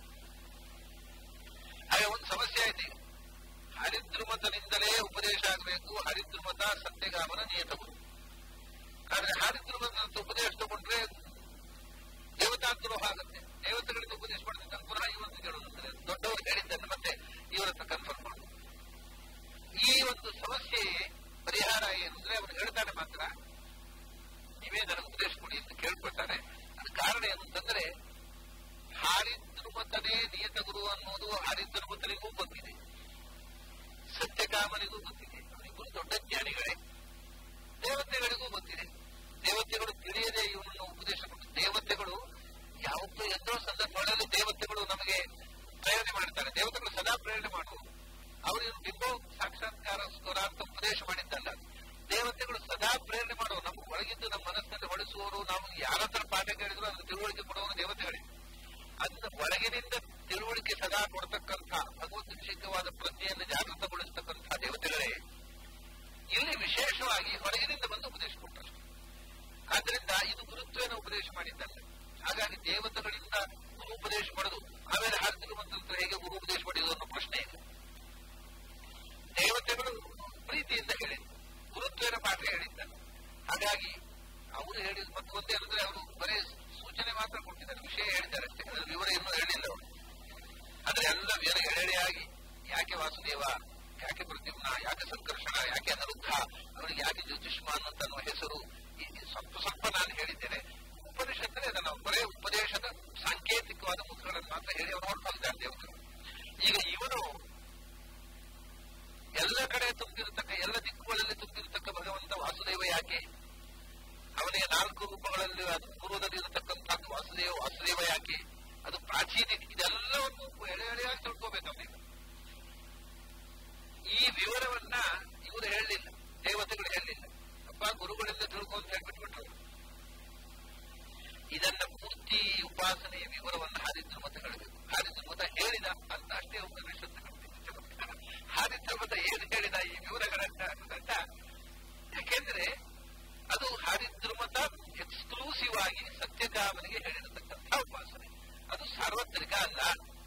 ಹಾಗೆ ಒಂದು ಸಮಸ್ಯೆ ಆಯ್ತು ಈಗ ಹರಿದ್ರುಮತನಿಂದಲೇ ಉಪದೇಶ ಆಗಬೇಕು ಹರಿದ್ರುಮತ ಸತ್ಯಗಾಮನ ನಿಯತ ಗುರು ಆದ್ರೆ ಹರಿದ್ರುಮತ ಉಪದೇಶ ತಗೊಂಡ್ರೆ ದೇವತಾದ್ರೋಹ ಆಗುತ್ತೆ ದೇವತೆಗಳಿಂದ ಉಪದೇಶ ಮಾಡಿದ್ರೆ ಪುನಃ ಇವತ್ತು ಕೇಳೋದಂದ್ರೆ ದೊಡ್ಡವರು ಹೇಳಿದ್ದನ್ನು ಮತ್ತೆ ಇವರ ಹತ್ರ ಕನ್ಫರ್ಮ್ ಮಾಡುದು ಈ ಒಂದು ಸಮಸ್ಯೆ ಪರಿಹಾರ ಏನು ಅಂದ್ರೆ ಅವನು ಹೇಳ್ತಾನೆ ಮಾತ್ರ ನೀವೇ ನನಗೆ ಉಪದೇಶ ಕೊಡಿ ಅಂತ ಕೇಳ್ಕೊಳ್ತಾನೆ ಅದು ಕಾರಣ ಏನು ಅಂತಂದ್ರೆ ಹಾರಿದ್ರುಮತನೇ ನಿಯತ ಗುರು ಅನ್ನೋದು ಹಾರಿದ್ರುಮತನಿಗೂ ಗೊತ್ತಿದೆ ಸತ್ಯಕಾಮನಿಗೂ ಗೊತ್ತಿದೆ ಅವರಿಬ್ಬರು ದೊಡ್ಡ ಜ್ಞಾನಿಗಳೇ ದೇವತೆಗಳಿಗೂ ಗೊತ್ತಿದೆ ದೇವತೆಗಳು ತಿಳಿಯದೆ ಇವನನ್ನು ಉಪದೇಶ ಕೊಟ್ಟು ದೇವತೆಗಳು ಯಾವತ್ತೂ ಎಷ್ಟೋ ಸಂದರ್ಭಗಳಲ್ಲಿ ದೇವತೆಗಳು ನಮಗೆ ಪ್ರೇರಣೆ ಮಾಡ್ತಾರೆ ದೇವತೆಗಳು ಸದಾ ಪ್ರೇರಣೆ ಮಾಡುವುದು ಅವರು ಇವ್ರು ಬಿಂಬೋ ಸಾಕ್ಷಾತ್ಕಾರಸ್ಕೋರ ಅಂತ ಉಪದೇಶ ಮಾಡಿದ್ದಲ್ಲ ದೇವತೆಗಳು ಸದಾ ಪ್ರೇರಣೆ ಮಾಡುವ ನಮ್ಮ ಒಳಗಿದ್ದು ನಮ್ಮ ಮನಸ್ಸಿನಲ್ಲಿ ಹೊಳಿಸುವವರು ನಾವು ಯಾರ ಹತ್ರ ಪಾಠ ಕೇಳಿದ್ರು ಅದನ್ನು ತಿಳುವಳಿಕೆ ಕೊಡುವವರು ದೇವತೆಗಳೇ ಅದನ್ನ ಒಳಗಿನಿಂದ ತಿಳುವಳಿಕೆ ಸದಾ ಕೊಡ್ತಕ್ಕಂಥ ಭಗವದ್ ವಿಷಯಕವಾದ ಪ್ರಜ್ಞೆಯನ್ನು ಜಾಗೃತಗೊಳಿಸತಕ್ಕಂಥ ದೇವತೆಗಳೇ ಇಲ್ಲಿ ವಿಶೇಷವಾಗಿ ಹೊರಗಿನಿಂದ ಬಂದು ಉಪದೇಶ ಕೊಟ್ಟರು ಆದ್ರಿಂದ ಇದು ಗುರುತ್ವೇನ ಉಪದೇಶ ಮಾಡಿದ್ದಲ್ಲ ಹಾಗಾಗಿ ದೇವತೆಗಳಿಂದ ಗುರು ಉಪದೇಶ ಪಡೆದು ಆಮೇಲೆ ಹರಿದ್ರು ಮಂತ್ರ ಹೇಗೆ ಗುರು ಉಪದೇಶ ಪಡೆಯುವುದು ಅನ್ನೋ ಪ್ರಶ್ನೆ ಇದೆ ದೇವತೆಗಳು ಪ್ರೀತಿಯಿಂದ ಹೇಳಿದ್ರು ಗುರುತ್ವೇನ ಪಾಠ ಹೇಳಿದ್ದಾರೆ ಹಾಗಾಗಿ ಅವರು ಹೇಳಿದ ಮತ್ತೊಂದೇ ಅಂದ್ರೆ ಅವರು ಬರೇ ಸೂಚನೆ ಮಾತ್ರ ಕೊಟ್ಟಿದ್ದಾರೆ ವಿಷಯ ಹೇಳಿದ್ದಾರೆ ಅಷ್ಟೇ ಅದರ ವಿವರ ಇನ್ನೂ ಹೇಳಿಲ್ಲ ಅವರು ಆದ್ರೆ ಎಲ್ಲ ಬೇರೆ ಎಳೆಯಾಗಿ ಯಾಕೆ ವಾಸುದೇವ ಯಾಕೆ ಪ್ರದ್ಯುಮ್ನ ಯಾಕೆ ಸಂಕರ್ಷಣ ಯಾಕೆ ಅನಿರುದ್ಧ ಅವರಿಗೆ ಯಾಕೆ ಜ್ಯೋತಿಷ್ಮಾನ್ ಅಂತ ಅನ್ನುವ ಹೆಸರು ಈ ಈ ಸ್ವಲ್ಪ ಸ್ವಲ್ಪ ನಾನು ಹೇಳಿದ್ದೇನೆ ಉಪನಿಷತ್ತಲ್ಲಿ ಅದನ್ನು ಬರೇ ಉಪದೇಶದ ಸಾಂಕೇತಿಕವಾದ ಮುಖಗಳನ್ನು ಮಾತ್ರ ಹೇಳಿ ಅವರು ಹೊರಟೋಗಿದ್ದಾರೆ ದೇವತೆಗಳು ಈಗ ಇವನು ಎಲ್ಲ ಕಡೆ ತುಂಬಿರತಕ್ಕ ಎಲ್ಲ ದಿಕ್ಕುಗಳಲ್ಲಿ ತುಂಬಿರತಕ್ಕ ಭಗವಂತ ವಾಸುದೇವ ಯಾಕೆ ಅವನಿಗೆ ನಾಲ್ಕು ರೂಪಗಳಲ್ಲಿ ಅದು ಪೂರ್ವದಲ್ಲಿ ಇರತಕ್ಕಂಥದ್ದು ವಾಸುದೇವ ವಾಸುದೇವ ಯಾಕೆ ಅದು ಪ್ರಾಚೀನ ಇದೆಲ್ಲವನ್ನು ಎಳೆ ಎಳೆಯಾಗಿ ತಿಳ್ಕೋಬೇಕು ಅವನಿಗೆ ಈ ವಿವರವನ್ನ ಇವರು ಹೇಳಲಿಲ್ಲ ದೇವತೆಗಳು ಹೇಳಲಿಲ್ಲ ಅಪ್ಪ ಗುರುಗಳಿಂದ ತಿಳ್ಕೊ ಅಂತ ಹೇಳ್ಬಿಟ್ಬಿಟ್ರು ಇದನ್ನ ಪೂರ್ತಿ ಉಪಾಸನೆಯ ವಿವರವನ್ನು ಹಾರಿದ್ರು ಹೇಳಬೇಕು ಹಾರಿದ್ರು ಮತ ಹೇಳಿದ ಅಂತ ಅಷ್ಟೇ ಉಪನಿಷತ್ತು ಹಾರಿದ್ರ ಮತ ಏನು ಹೇಳಿದ ಈ ವಿವರಗಳನ್ನ ಅನ್ನೋದನ್ನ ಯಾಕೆಂದ್ರೆ ಅದು ಹಾರಿದ್ರುಮತ ಎಕ್ಸ್ಕ್ಲೂಸಿವ್ ಆಗಿ ಸತ್ಯಕಾಮನಿಗೆ ಹೇಳಿರತಕ್ಕಂಥ ಉಪಾಸನೆ ಅದು ಸಾರ್ವತ್ರಿಕ ಅಲ್ಲ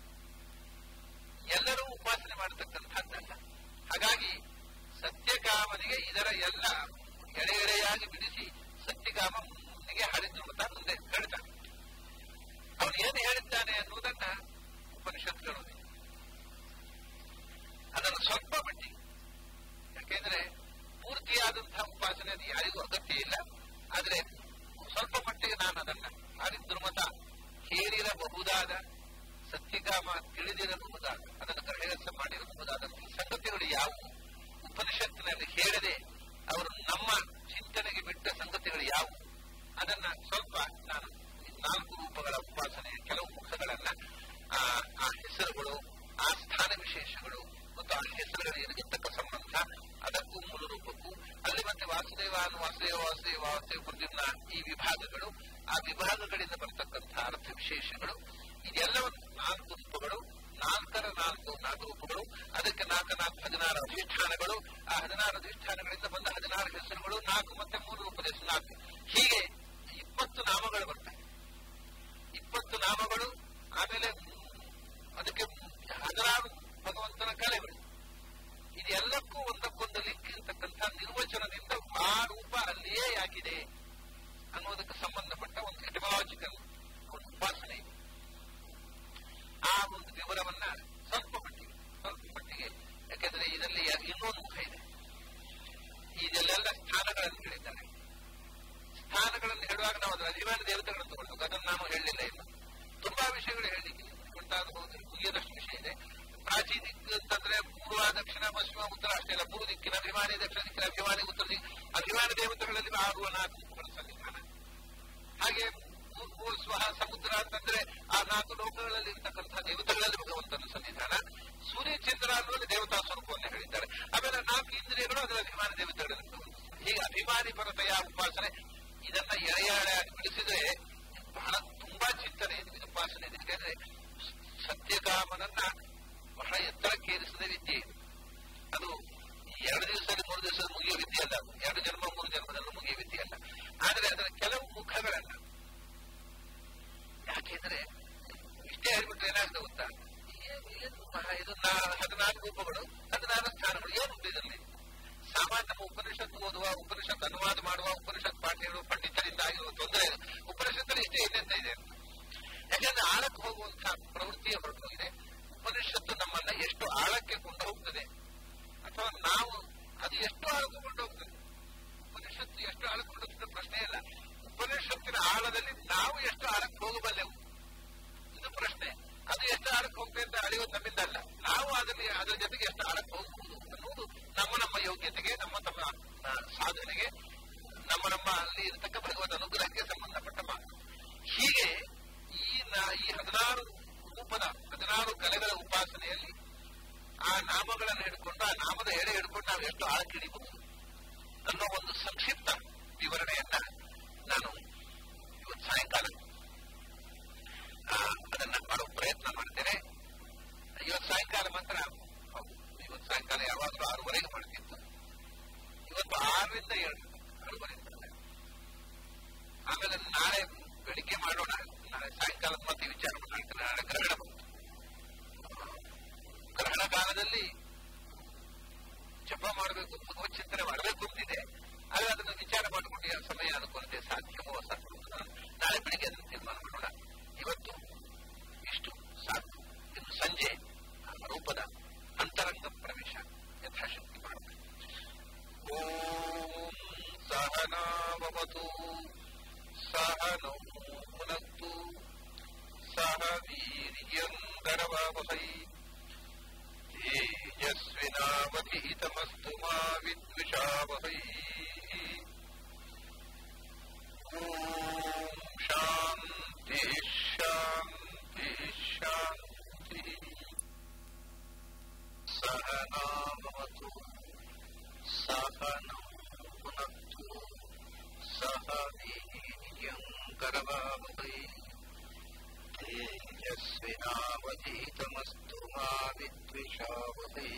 ಎಲ್ಲರೂ ಉಪಾಸನೆ ಮಾಡತಕ್ಕಂಥದ್ದಲ್ಲ ಹಾಗಾಗಿ ಸತ್ಯಕಾಮನಿಗೆ ಇದರ ಎಲ್ಲ ಎಳೆ ಎಳೆಯಾಗಿ ಬಿಡಿಸಿ ಸತ್ಯಕಾಮನಿಗೆ ಹರಿದ್ರುಮತ ಮುಂದೆ ಹೇಳ್ತಾನೆ ಅವನು ಏನು ಹೇಳಿದ್ದಾನೆ ಅನ್ನುವುದನ್ನ ಉಪನಿಷತ್ಗಳು ಅದನ್ನು ಸ್ವಲ್ಪ ಮಟ್ಟಿಗೆ ಯಾಕೆಂದ್ರೆ ಪೂರ್ತಿಯಾದಂತಹ ಉಪಾಸನೆ ಅದು ಯಾರಿಗೂ ಅಗತ್ಯ ಇಲ್ಲ ಆದ್ರೆ ಸ್ವಲ್ಪ ಮಟ್ಟಿಗೆ ನಾನು ಅದನ್ನ ಹರಿದ್ರುಮತ ಹೇರಿರಬಹುದಾದ ಸತ್ಯಕಾಮ ತಿಳಿದಿರಬಹುದಾದ ಅದನ್ನು ಕಡೆಗಸ ಮಾಡಿರಬಹುದಾದಂತಹ ಸಂಗತಿಗಳು ಯಾವುವು ಉಪನಿಷತ್ತಿನಲ್ಲಿ ಹೇಳದೆ ಅವರು ನಮ್ಮ ಚಿಂತನೆಗೆ ಬಿಟ್ಟ ಸಂಗತಿಗಳು ಯಾವುವು ಅದನ್ನ ಸ್ವಲ್ಪ ನಾನು ನಾಲ್ಕು ರೂಪಗಳ ಉಪಾಸನೆ ಕೆಲವು ಮುಖಗಳನ್ನ ಆ ಆ ಹೆಸರುಗಳು ಆ ಸ್ಥಾನ ವಿಶೇಷಗಳು ಮತ್ತು ಆ ಹೆಸರುಗಳಿಗೆ ಇರತಕ್ಕ ಸಂಬಂಧ ಅದಕ್ಕೂ ಮೂಲ ರೂಪಕ್ಕೂ ಅಲ್ಲಿ ಮತ್ತೆ ವಾಸುದೇವ ವಾಸುದೇವ ವಾಸುದೇವ ವಾಸುದೇವ ಪ್ರದ್ಯುಮ್ನ ಈ ವಿಭಾಗಗಳು ಆ ವಿಭಾಗಗಳಿಂದ ಬರತಕ್ಕಂತಹ ಅರ್ಥ ವಿಶೇಷಗಳು ಇದೆಲ್ಲವನ್ನು ನಾಲ್ಕು ರೂಪಗಳು ನಾಲ್ಕರ ನಾಲ್ಕು ನಾಲ್ಕು ರೂಪಗಳು ಅದಕ್ಕೆ ನಾಲ್ಕು ನಾಲ್ಕು ಹದಿನಾರು ಅಧಿಷ್ಠಾನಗಳು ಆ ಹದಿನಾರು ಅಧಿಷ್ಠಾನಗಳಿಂದ ಬಂದ ಹದಿನಾರು ಹೆಸರುಗಳು ನಾಲ್ಕು ಮತ್ತೆ ಮೂರು ರೂಪದ ನಾಲ್ಕು ಹೀಗೆ ಇಪ್ಪತ್ತು ನಾಮಗಳು ಬರ್ತವೆ ಇಪ್ಪತ್ತು ನಾಮಗಳು ಆಮೇಲೆ ಅದಕ್ಕೆ ಹದಿನಾರು ಭಗವಂತನ ಕಲೆಗಳು ಇದೆಲ್ಲಕ್ಕೂ ಒಂದಕ್ಕೊಂದು ಲಿಂಕ್ ಇರತಕ್ಕಂಥ ನಿರ್ವಚನದಿಂದ ಆ ರೂಪ ಅಲ್ಲಿಯೇ ಯಾಕಿದೆ ಅನ್ನೋದಕ್ಕೆ ಸಂಬಂಧಪಟ್ಟ ಒಂದು ಎಟಮಾಲಜಿಕಲ್ ಒಂದು ಉಪಾಸನೆ ಇದೆ ಆ ಒಂದು ವಿವರವನ್ನ ಸ್ವಲ್ಪ ಮಟ್ಟಿಗೆ ಸ್ವಲ್ಪ ಮಟ್ಟಿಗೆ ಯಾಕೆಂದ್ರೆ ಇದರಲ್ಲಿ ಇನ್ನೊಂದು ಮುಖ ಇದೆ ಇದೆಲ್ಲ ಸ್ಥಾನಗಳನ್ನು ಹೇಳಿದ್ದಾರೆ ಸ್ಥಾನಗಳನ್ನು ಹೇಳುವಾಗ ನಾವು ಅದರ ಅಭಿಮಾನ ದೇವತೆಗಳನ್ನು ತಗೊಳ್ಬೇಕು ಅದನ್ನು ನಾನು ಹೇಳಲಿಲ್ಲ ಇನ್ನು ತುಂಬಾ ವಿಷಯಗಳು ಹೇಳಲಿಕ್ಕೆ ಉಂಟಾಗಬಹುದು ಮುಗಿಯದಷ್ಟು ವಿಷಯ ಇದೆ ಪ್ರಾಚೀನ ದಿಕ್ಕು ಅಂತಂದ್ರೆ ಪೂರ್ವ ದಕ್ಷಿಣ ಪಶ್ಚಿಮ ಉತ್ತರ ಅಷ್ಟೇ ಅಲ್ಲ ಪೂರ್ವ ದಿಕ್ಕಿನ ಅಭಿಮಾನಿ ದಕ್ಷಿಣ ದಿಕ್ಕಿನ ಅಭಿಮಾನಿ ಉತ್ತರ ದಿಕ್ಕು ಅಭಿಮಾನಿ ದೇವತೆಗಳಲ್ಲಿ ಆರುವ ನಾಲ್ಕು ರೂಪಗಳ ಸನ್ನಿಧಾನ ಹಾಗೆ ಭೂ ಸ್ವಹ ಸಮುದ್ರ ಅಂತಂದ್ರೆ ಆ ನಾಲ್ಕು ಲೋಕಗಳಲ್ಲಿ ಇರ್ತಕ್ಕಂತಹ ದೇವತೆಗಳಲ್ಲಿ ಭಗವಂತನ ಸನ್ನಿಧಾನ ಸೂರ್ಯ ಚಂದ್ರ ಅನ್ನುವಲ್ಲಿ ದೇವತಾ ಸ್ವರೂಪವನ್ನು ಹೇಳಿದ್ದಾರೆ ಆಮೇಲೆ ನಾಲ್ಕು ಇಂದ್ರಿಯಗಳು ಅದರ ಅಭಿಮಾನಿ ದೇವತೆಗಳಲ್ಲಿ ಹೀಗೆ ಅಭಿಮಾನಿ ಪರತೆಯ ಉಪಾಸನೆ ಇದನ್ನ ಎಳೆ ಎಳೆಯಾಗಿ ಬಿಡಿಸಿದ್ರೆ ಬಹಳ ತುಂಬಾ ಚಿಂತನೆ ಇದೆ ಉಪಾಸನೆ ಇದೆ ಯಾಕಂದ್ರೆ ಸತ್ಯಕಾಮನನ್ನ ಬಹಳ ಎತ್ತರಕ್ಕೇರಿಸಿದ ವಿದ್ಯೆ ಇದು ಅದು ಎರಡು ದಿವಸದಲ್ಲಿ ಮೂರು ದಿವಸದ ಮುಗಿಯೋ ವಿದ್ಯೆ ಅಲ್ಲ ಎರಡು ಜನ್ಮ ಮೂರು ಜನ್ಮದಲ್ಲೂ ಮುಗಿಯೋ ವಿದ್ಯೆ ಅಲ್ಲ ಆದರೆ ಅದರ ಕೆಲವು ಮುಖಗಳನ್ನ ಯಾಕೆಂದ್ರೆ ಇಷ್ಟೇ ಹೇಳ್ಬಿಟ್ರೆ ಏನಾಗ್ತದೆ ಗೊತ್ತಾ ಇದು ಹದಿನಾಲ್ಕು ರೂಪಗಳು ಹದಿನಾರು ಸ್ಥಾನಗಳು ಏನುಂಟು ಇದರಲ್ಲಿ ಸಾಮಾನ್ಯ ನಮ್ಮ ಉಪನಿಷತ್ತು ಓದುವ ಉಪನಿಷತ್ ಅನುವಾದ ಮಾಡುವ ಉಪನಿಷತ್ ಪಾಠ ಹೇಳುವ ಪಂಡಿತರಿಂದ ಆಗಿರುವ ತೊಂದರೆ ಉಪನಿಷತ್ತಲ್ಲಿ ಇಷ್ಟೇ ಇನ್ನೆಂತ ಇದೆ ಯಾಕಂದ್ರೆ ಆಳಕ್ಕೆ ಹೋಗುವಂತಹ ಪ್ರವೃತ್ತಿಯ ಹೊರಟೋಗಿದೆ ಉಪನಿಷತ್ತು ನಮ್ಮನ್ನ ಎಷ್ಟು ಆಳಕ್ಕೆ ಕೊಂಡು ಹೋಗ್ತದೆ ಅಥವಾ ನಾವು ಅದು ಎಷ್ಟು ಆಳಕ್ಕೆ ಕೊಂಡು ಹೋಗ್ತದೆ ಉಪನಿಷತ್ತು ಎಷ್ಟು ಆಳಕ್ಕೆ ಕೊಂಡು ಹೋಗ್ತದೆ ಪ್ರಶ್ನೆ ಇಲ್ಲ ಉಪನಿಷತ್ತಿನ ಆಳದಲ್ಲಿ ನಾವು ಎಷ್ಟು ಆಳಕ್ಕೆ ಹೋಗಬಲ್ಲೆವು ಇದು ಪ್ರಶ್ನೆ ಅದು ಎಷ್ಟು ಆಳಕ್ಕೆ ಹೋಗ್ತದೆ ಅಂತ ಅಳೆಯೋದು ನಮ್ಮಿಂದಲ್ಲ ನಾವು ಅದರಲ್ಲಿ ಅದರ ಜೊತೆಗೆ ಎಷ್ಟು ಆಳಕ್ಕೆ ಹೋಗಬಹುದು ಅನ್ನೋದು ನಮ್ಮ ನಮ್ಮ ಯೋಗ್ಯತೆಗೆ ನಮ್ಮ ತಮ್ಮ ಸಾಧನೆಗೆ ನಮ್ಮ ನಮ್ಮ ಅಲ್ಲಿ ಇರತಕ್ಕ ಭಗವತ್ ಅನುಗ್ರಹಕ್ಕೆ ಸಂಬಂಧಪಟ್ಟ ಮಾತು ಹೀಗೆ ಈ ಈ ಹದಿನಾರು ರೂಪದ ಹದಿನಾರು ಕಲೆಗಳ ಉಪಾಸನೆಯಲ್ಲಿ ಆ ನಾಮಗಳನ್ನು ಹಿಡ್ಕೊಂಡು ಆ ನಾಮದ ಎಡೆ ಹಿಡ್ಕೊಂಡು ನಾವು ಎಷ್ಟು ಆಳಕ್ಕಿಡಿಬಹುದು ಅನ್ನೋ ಒಂದು ಸಂಕ್ಷಿಪ್ತ ವಿವರಣೆಯನ್ನ ನಾನು ಇವತ್ತು ಸಾಯಂಕಾಲ ಅದನ್ನ ಮಾಡೋ ಪ್ರಯತ್ನ ಮಾಡ್ತೇನೆ ಇವತ್ತು ಸಾಯಂಕಾಲ ಮಾತ್ರ ಇವತ್ತು ಸಾಯಂಕಾಲ ಯಾವಾಗಲೂ ಆರೂವರೆಗೆ ಮಾಡ್ತಿತ್ತು ಇವತ್ತು ಆರರಿಂದ ಏಳು ಆರೂವರೆಯಿಂದ ಆಮೇಲೆ ನಾಳೆ ಬೆಳಿಗ್ಗೆ ಮಾಡೋಣ ನಾಳೆ ಸಾಯಂಕಾಲದ ಮತ್ತೆ ವಿಚಾರ ಮಾಡೋಣ ನಾಳೆ ಗ್ರಹಣ ಬಂತು ಗ್ರಹಣ ಕಾಲದಲ್ಲಿ ಜಪ ಮಾಡಬೇಕು ಭಗವತ್ ಚಿಂತನೆ ಮಾಡಬೇಕು ಅಂತಿದೆ ಆದರೆ ಅದನ್ನು ವಿಚಾರ ಮಾಡಿಕೊಂಡು ಸಮಯ ಅನುಕೂಲತೆ ಸಾಧ್ಯವೋ ಅಸಾಧ್ಯವೋ ನಾಳೆ ಬೆಳಿಗ್ಗೆ ಅದನ್ನು ತೀರ್ಮಾನ ಮಾಡೋಣ ಇವತ್ತು ಇಷ್ಟು ಸಾಕು ಇನ್ನು ಸಂಜೆ ರೂಪದ ಅಂತರಂಗ ಪ್ರವೇಶ ಯಥಾಶಕ್ತಿ ಮಾಡಬೇಕು ಓಂ ಸಹನಾವತು ಸಹನೌ ಪುನಕ್ತು ಸಹ ವೀರ್ಯಂಗರವಹೈ ತೇಜಸ್ವಿನಾವಧೀತಮಸ್ತು ಮಾ ವಿದ್ವಿಷಾವಹೈ ಓಂ ಶಾಂತಿ ಶಾಂತಿ ಶಾಂತಿ ಸಹನಾವತು ಸಹನೌ ಪುನಕ್ತು ಸಹ ವೀರ್ಯಂಕರವಹೈ तेजस्विनावधीतमस्तु मा विद्विषावहै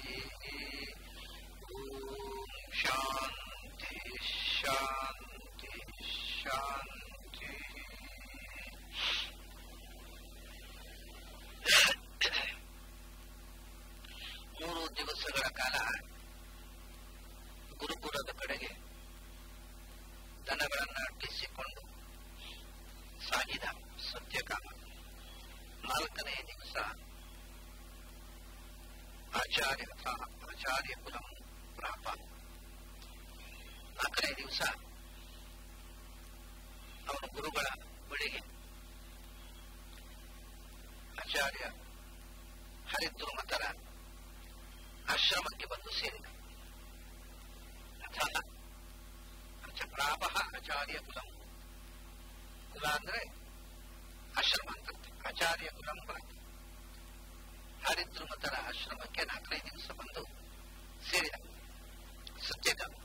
ॐ शान्ति शान्ति शान्ति ಮೂರು ದಿವಸಗಳ ಕಾಲ ಗುರುಕುಲದ ಕಡೆಗೆ ದನಗಳನ್ನು ಅಟ್ಟಿಸಿಕೊಂಡು ಸಾಗಿದ ಸತ್ಯಕಾಮ ನಾಲ್ಕನೇ ದಿವಸ ಆಚಾರ್ಯ ಆಚಾರ್ಯ ಕುಲಂ ಪ್ರಾಪ ನಾಲ್ಕನೇ ದಿವಸ ಅವನು ಗುರುಗಳ ಬಳಿಗೆ ಆಚಾರ್ಯ ಆಶ್ರಮಕ್ಕೆ ಬಂದು ಸೇರಿದ ಅಥ ಅಚ ಪ್ರಾಪ ಆಚಾರ್ಯ ಕುಲಂ ಕುಲ ಅಂದ್ರೆ ಆಶ್ರಮ ಅಂತ ಆಚಾರ್ಯ ಕುಲಂ ಪ್ರಾಪ ಹರಿದ್ರುಮತರ ಆಶ್ರಮಕ್ಕೆ ನಾಲ್ಕೈದು ದಿವಸ ಬಂದು ಸೇರಿದ ಸತ್ಯಕಾಮ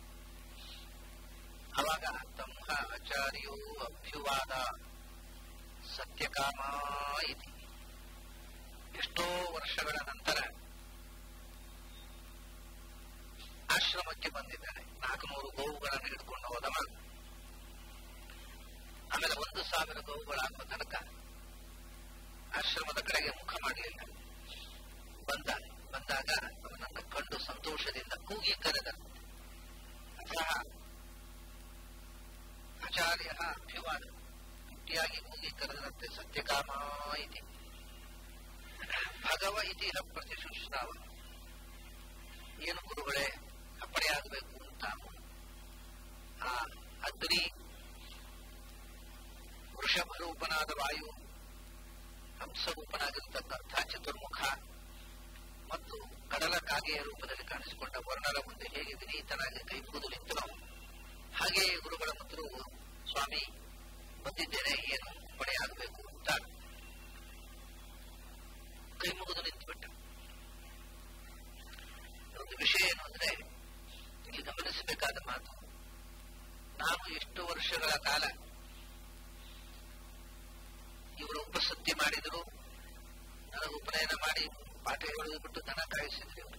ಅವಾಗ ತಮ್ಮ ಆಚಾರ್ಯೋ ಅಭ್ಯುವಾದ ಸತ್ಯಕಾಮ ಇತಿ ಎಷ್ಟೋ ವರ್ಷಗಳ ನಂತರ ಆಶ್ರಮಕ್ಕೆ ಬಂದಿದ್ದಾನೆ ನಾಲ್ಕುನೂರು ಗೋವುಗಳನ್ನು ಹಿಡ್ಕೊಂಡು ಹೋದವ ಆಮೇಲೆ ಒಂದು ಸಾವಿರ ಗೋವುಗಳಾಗುವ ತನಕ ಆಶ್ರಮದ ಕಡೆಗೆ ಮುಖ ಮಾಡಲಿಲ್ಲ ಬಂದ ಬಂದಾಗ ಅವನನ್ನು ಕಂಡು ಸಂತೋಷದಿಂದ ಕೂಗಿ ಕರೆದ ಅತಃ ಆಚಾರ್ಯ ಅಭ್ಯುವಾದ ಗಟ್ಟಿಯಾಗಿ ಕೂಗಿ ಕರೆದಂತೆ ಸತ್ಯಕಾಮ ಇತಿ ಭಗವ ಇತಿ ನ ಪ್ರತಿಶುಶ್ರಾವ ಏನು ಗುರುಗಳೇ ಅಪ್ಪಣೆಯಾಗಬೇಕು ಅಂತ ಆ ಅಗ್ನಿ ವೃಷಭ ರೂಪನಾದ ವಾಯು ಹಂಸರೂಪನಾಗಿರ್ತಕ್ಕಂಥ ಚತುರ್ಮುಖ ಮತ್ತು ಕಡಲ ಕಾಗೆಯ ರೂಪದಲ್ಲಿ ಕಾಣಿಸಿಕೊಂಡ ವರ್ಣರ ಮುಂದೆ ಹೇಗೆ ವಿನೀತನಾಗಿ ಕೈ ಮುಗಿದು ನಿಂತನೋ ಹಾಗೆಯೇ ಗುರುಗಳ ಮುಂದರು ಸ್ವಾಮಿ ಬಂದಿದ್ದೇನೆ ಏನು ಪಡೆಯಾಗಬೇಕು ಅಂತ ಕೈ ಮುಗಿದು ನಿಂತುಬಿಟ್ಟ ಒಂದು ವಿಷಯ ಏನು ಅಂದ್ರೆ ಇಲ್ಲಿ ಗಮನಿಸಬೇಕಾದ ಮಾತು ನಾನು ಎಷ್ಟು ವರ್ಷಗಳ ಕಾಲ ಇವರು ಉಪಸತ್ತಿ ಮಾಡಿದರು ನನಗೆ ಉಪನಯನ ಮಾಡಿ ಪಾಠ ಬಿಟ್ಟು ದನ ಕಾಯಿಸಿದ್ರು ಇವರು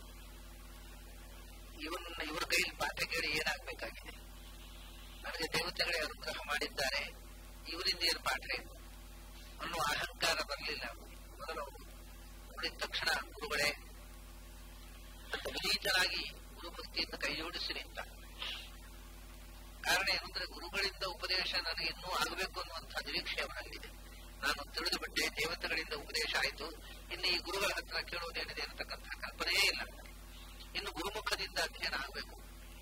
ಇವನ್ನ ಇವರ ಕೈಯಲ್ಲಿ ಪಾಠ ಕೇಳಿ ಏನಾಗಬೇಕಾಗಿದೆ ನನಗೆ ದೇವತೆಗಳೇ ಅನುಗ್ರಹ ಮಾಡಿದ್ದಾರೆ ಇವರಿಂದ ಏನು ಪಾಠ ಏನು ಅನ್ನುವ ಅಹಂಕಾರ ಬರಲಿಲ್ಲ ಮೊದಲು ನೋಡಿದ ತಕ್ಷಣ ಗುರುಗಳೇ ಅಂತ ವಿನೀತನಾಗಿ ಗುರುಭಕ್ತಿಯಿಂದ ಕೈ ಜೋಡಿಸಿ ನಿಂತ ಕಾರಣ ಏನಂದ್ರೆ ಗುರುಗಳಿಂದ ಉಪದೇಶ ನನಗೆ ಇನ್ನೂ ಆಗಬೇಕು ಅನ್ನುವಂಥ ನಿರೀಕ್ಷೆ ಅವನಲ್ಲಿದೆ ನಾನು ತಿಳಿದು ಬಿಟ್ಟೆ ದೇವತೆಗಳಿಂದ ಉಪದೇಶ ಆಯಿತು ಇನ್ನು ಈ ಗುರುಗಳ ಹತ್ರ ಕೇಳೋದೇನಿದೆ ಅನ್ನತಕ್ಕಂಥ ಕಲ್ಪನೆಯೇ ಇಲ್ಲ ಇನ್ನು ಗುರುಮುಖದಿಂದ ಅಧ್ಯಯನ ಆಗಬೇಕು